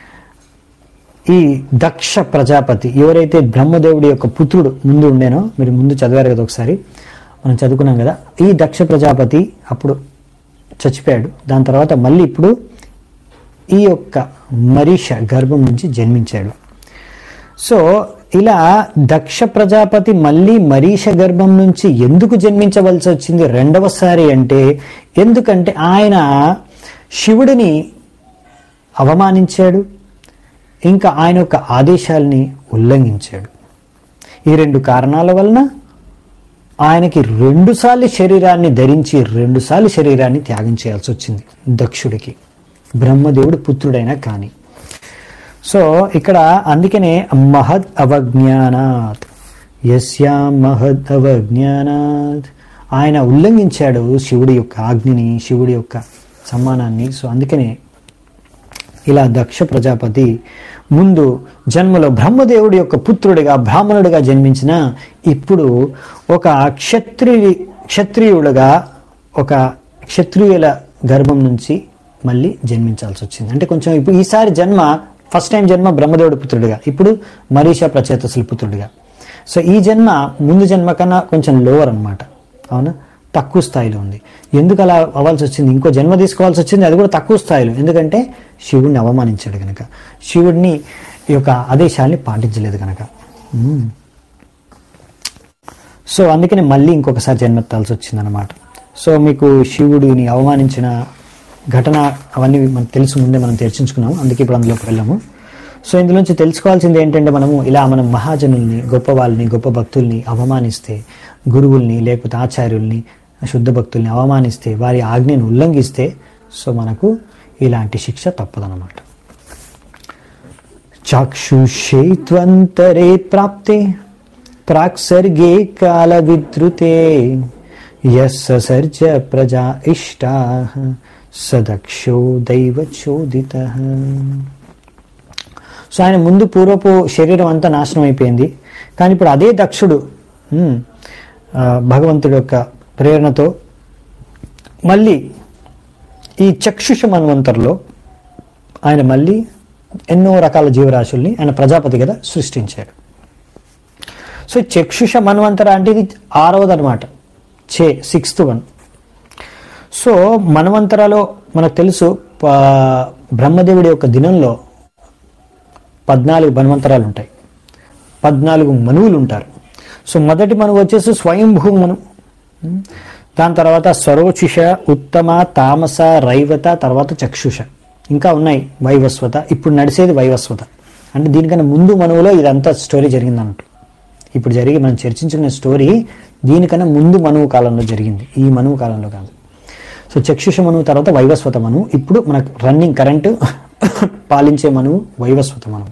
ఈ దక్ష ప్రజాపతి ఎవరైతే బ్రహ్మదేవుడి యొక్క పుత్రుడు ముందు ఉండేనో మీరు ముందు చదివారు కదా ఒకసారి మనం చదువుకున్నాం కదా ఈ దక్ష ప్రజాపతి అప్పుడు చచ్చిపోయాడు దాని తర్వాత మళ్ళీ ఇప్పుడు ఈ యొక్క మరీష గర్భం నుంచి జన్మించాడు సో ఇలా దక్ష ప్రజాపతి మళ్ళీ మరీష గర్భం నుంచి ఎందుకు జన్మించవలసి వచ్చింది రెండవసారి అంటే ఎందుకంటే ఆయన శివుడిని అవమానించాడు ఇంకా ఆయన యొక్క ఆదేశాల్ని ఉల్లంఘించాడు ఈ రెండు కారణాల వలన ఆయనకి రెండుసార్లు శరీరాన్ని ధరించి రెండుసార్లు శరీరాన్ని త్యాగం చేయాల్సి వచ్చింది దక్షుడికి బ్రహ్మదేవుడు పుత్రుడైనా కానీ సో ఇక్కడ అందుకనే మహద్ అవజ్ఞానాత్ యస్యా మహద్ అవజ్ఞానాత్ ఆయన ఉల్లంఘించాడు శివుడి యొక్క ఆజ్ఞని శివుడి యొక్క సమ్మానాన్ని సో అందుకనే ఇలా దక్ష ప్రజాపతి ముందు జన్మలో బ్రహ్మదేవుడి యొక్క పుత్రుడిగా బ్రాహ్మణుడిగా జన్మించిన ఇప్పుడు ఒక క్షత్రియ క్షత్రియుడుగా ఒక క్షత్రియుల గర్భం నుంచి మళ్ళీ జన్మించాల్సి వచ్చింది అంటే కొంచెం ఇప్పుడు ఈసారి జన్మ ఫస్ట్ టైం జన్మ బ్రహ్మదేవుడి పుత్రుడిగా ఇప్పుడు మరీషా ప్రచేతసుల పుత్రుడిగా సో ఈ జన్మ ముందు జన్మ కన్నా కొంచెం లోవర్ అన్నమాట అవునా తక్కువ స్థాయిలో ఉంది ఎందుకు అలా అవ్వాల్సి వచ్చింది ఇంకో జన్మ తీసుకోవాల్సి వచ్చింది అది కూడా తక్కువ స్థాయిలో ఎందుకంటే శివుడిని అవమానించాడు కనుక శివుడిని ఈ యొక్క ఆదేశాల్ని పాటించలేదు కనుక మ్మ్. సో అందుకని మళ్ళీ ఇంకొకసారి జన్మెత్తాల్సి వచ్చిందనమాట సో మీకు శివుడిని అవమానించిన ఘటన అవన్నీ మనకు తెలుసు ముందే మనం చర్చించుకున్నాము అందుకే ఇప్పుడు అందులోకి వెళ్ళాము సో ఇందులోంచి తెలుసుకోవాల్సింది ఏంటంటే మనము ఇలా మనం మహాజనుల్ని గొప్ప వాళ్ళని గొప్ప భక్తుల్ని అవమానిస్తే గురువుల్ని లేకపోతే ఆచార్యుల్ని శుద్ధ భక్తుల్ని అవమానిస్తే వారి ఆజ్ఞను ఉల్లంఘిస్తే సో మనకు ఇలాంటి శిక్ష తప్పదన్నమాట చాక్షుషేత్వంతరే ప్రాప్తే ప్రాక్సర్గే కాల విద్రుతే యస్సర్జ ప్రజా ఇష్టా సదక్షో దైవచోదిత సో ఆయన ముందు పూర్వపు శరీరం అంతా నాశనం అయిపోయింది కానీ ఇప్పుడు అదే దక్షుడు ఉమ్, ఆ, భగవంతుడి యొక్క ప్రేరణతో మళ్ళీ ఈ చక్షుష మన్వంతర్లో ఆయన మళ్ళీ ఎన్నో రకాల జీవరాశుల్ని ఆయన ప్రజాపతి కదా సృష్టించాడు సో చక్షుష మన్వంతర అంటే ఇది ఆరవది అనమాట చే సిక్స్త్ వన్ సో మన్వంతరాలో మనకు తెలుసు ప- బ్రహ్మదేవుడి యొక్క దినంలో పద్నాలుగు మన్వంతరాలు ఉంటాయి పద్నాలుగు మనువులు ఉంటారు సో మొదటి మనువు వచ్చేసి స్వయంభూ మను ఉం? దాని తర్వాత స్వరోచిష ఉత్తమ తామస రైవత తర్వాత చక్షుష ఇంకా ఉన్నాయి వైవస్వత ఇప్పుడు నడిచేది వైవస్వత అంటే దీనికన్నా ముందు మనువులో ఇదంతా స్టోరీ జరిగింది అన్నట్టు ఇప్పుడు జరిగి మనం చర్చించుకునే స్టోరీ దీనికన్నా ముందు మనువు కాలంలో జరిగింది ఈ మనువు కాలంలో కాదు సో చక్షుష మనువు తర్వాత వైవస్వత మనువు ఇప్పుడు మనకు రన్నింగ్ కరెంటు పాలించే మనువు వైవస్వత మనువు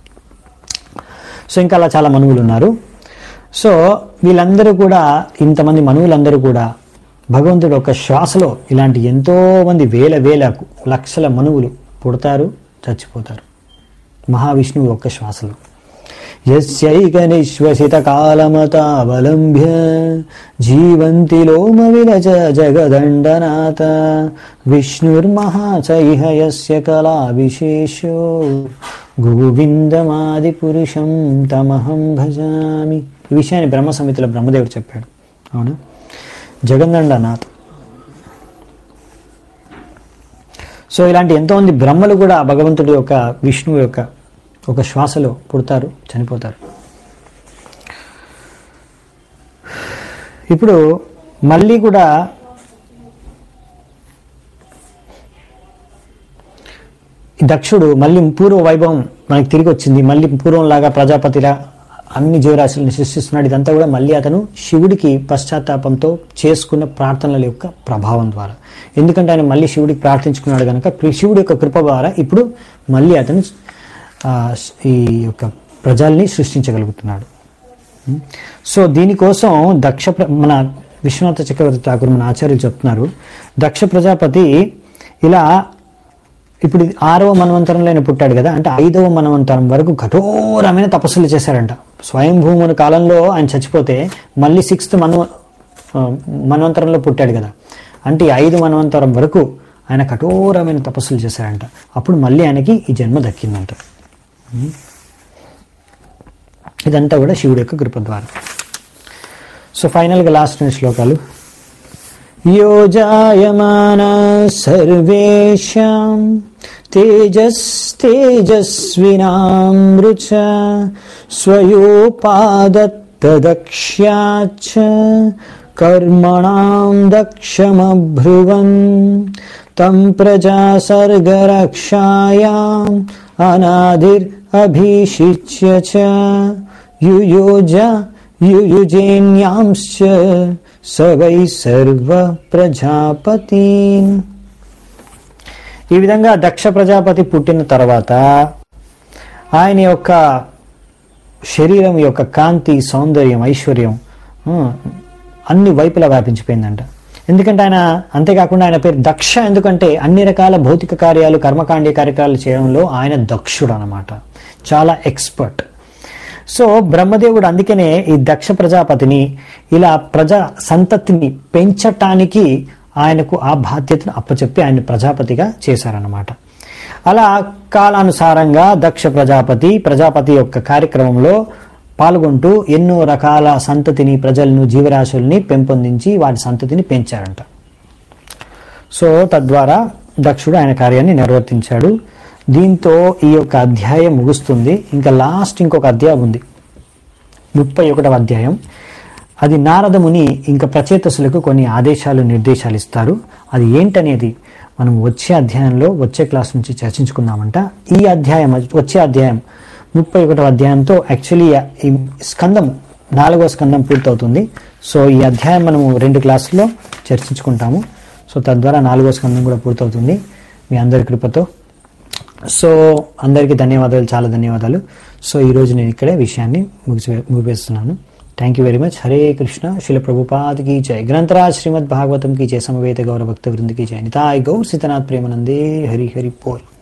సో ఇంకా అలా చాలా మనువులు ఉన్నారు సో వీళ్ళందరూ కూడా ఇంతమంది మనువులందరూ కూడా భగవంతుడు ఒక శ్వాసలో ఇలాంటి ఎంతో మంది వేల వేల లక్షల మనువులు పుడతారు చచ్చిపోతారు మహావిష్ణువు ఒక్క శ్వాసలో యస్యైక నిశ్వసిత కాలమతావలంబ్య జీవంతి లోమ విరజ జగదండనాథ విష్ణుర్మహాచైహ యస్య కళా విశేషో గోవిందమాది పురుషం తమహం భజామి ఈ విషయాన్ని బ్రహ్మ సమితిలో బ్రహ్మదేవుడు చెప్పాడు అవునా జగన్నండనాథ్ సో ఇలాంటి ఎంతోమంది బ్రహ్మలు కూడా భగవంతుడి యొక్క విష్ణువు యొక్క ఒక శ్వాసలో పుడతారు చనిపోతారు ఇప్పుడు మళ్ళీ కూడా ఈ దక్షుడు మళ్ళీ పూర్వ వైభవం మనకి తిరిగి వచ్చింది మళ్ళీ పూర్వంలాగా ప్రజాపతిలా అన్ని జీవరాశులను సృష్టిస్తున్నాడు ఇదంతా కూడా మళ్ళీ అతను శివుడికి పశ్చాత్తాపంతో చేసుకున్న ప్రార్థనల యొక్క ప్రభావం ద్వారా ఎందుకంటే ఆయన మళ్ళీ శివుడికి ప్రార్థించుకున్నాడు కనుక ప్రి- శివుడి యొక్క కృప ద్వారా ఇప్పుడు మళ్ళీ అతను ఆ, ఈ యొక్క ప్రజల్ని సృష్టించగలుగుతున్నాడు సో దీనికోసం దక్ష ప్ర- మన విశ్వనాథ చక్రవర్తి ఠాకూర్ మన ఆచార్యులు చెప్తున్నారు దక్ష ప్రజాపతి ఇలా ఇప్పుడు ఇది ఆరవ మనవంతరంలో ఆయన పుట్టాడు కదా అంటే ఐదవ మనవంతరం వరకు కఠోరమైన తపస్సులు చేశారంట స్వయంభూముని కాలంలో ఆయన చచ్చిపోతే మళ్ళీ సిక్స్త్ మన్వ ఆ, మన్వంతరంలో పుట్టాడు కదా అంటే ఈ ఐదు మనవంతరం వరకు ఆయన కఠోరమైన తపస్సులు చేశారంట అప్పుడు మళ్ళీ ఆయనకి ఈ జన్మ దక్కిందంట ఇదంతా కూడా శివుడి యొక్క కృప ద్వారా సో ఫైనల్గా లాస్ట్ రెండు శ్లోకాలు यो जायमान सर्वेषां तेजस्तेजस्विनामृच स्वयोपादत्तदक्ष्याच्च कर्मणां दक्षमब्रुवन् तं प्रजासर्गरक्षायाम् अनादिरभिषिच्य च युयोज युयुजेन्यांश्च స వై సర్వ ప్రజాపతి ఈ విధంగా దక్ష ప్రజాపతి పుట్టిన తర్వాత ఆయన యొక్క శరీరం యొక్క కాంతి సౌందర్యం ఐశ్వర్యం ఆ, అన్ని వైపులా వ్యాపించిపోయిందంట ఎందుకంటే ఆయన అంతేకాకుండా ఆయన పేరు దక్ష ఎందుకంటే అన్ని రకాల భౌతిక కార్యాలు కర్మకాండీయ కార్యక్రమాలు చేయడంలో ఆయన దక్షుడు అనమాట చాలా ఎక్స్పర్ట్ సో బ్రహ్మదేవుడు అందుకనే ఈ దక్ష ప్రజాపతిని ఇలా ప్రజా సంతతిని పెంచటానికి ఆయనకు ఆ బాధ్యతను అప్పచెప్పి ఆయన ప్రజాపతిగా చేశారన్నమాట అలా కాలానుసారంగా దక్ష ప్రజాపతి ప్రజాపతి యొక్క కార్యక్రమంలో పాల్గొంటూ ఎన్నో రకాల సంతతిని ప్రజలను జీవరాశుల్ని పెంపొందించి వాటి సంతతిని పెంచారంట సో తద్వారా దక్షుడు ఆయన కార్యాన్ని నిర్వర్తించాడు దీంతో ఈ యొక్క అధ్యాయం ముగుస్తుంది ఇంకా లాస్ట్ ఇంకొక అధ్యాయం ఉంది ముప్పై ఒకటవ అధ్యాయం అది నారద ముని ఇంకా ప్రచేతసులకు కొన్ని ఆదేశాలు నిర్దేశాలు ఇస్తారు అది ఏంటనేది మనం వచ్చే అధ్యాయంలో వచ్చే క్లాస్ నుంచి చర్చించుకుందామంట ఈ అధ్యాయం వచ్చే అధ్యాయం ముప్పై ఒకటవ అధ్యాయంతో యాక్చువల్లీ ఈ స్కందం నాలుగో స్కందం పూర్తవుతుంది సో ఈ అధ్యాయం మనము రెండు క్లాసుల్లో చర్చించుకుంటాము సో తద్వారా నాలుగో స్కందం కూడా పూర్తవుతుంది మీ అందరి కృపతో సో అందరికీ ధన్యవాదాలు చాలా ధన్యవాదాలు సో ఈరోజు నేను ఇక్కడే విషయాన్ని ముగిసి ముగిపేస్తున్నాను thank you very much Hare Krishna Srila Prabhupad की जय ग्रंथराज श्रीमद् भागवतम की जय समवेत गौर भक्त वृंद की जय निताय गौर सीतनाथ प्रेमानंदे हरि हरि बोल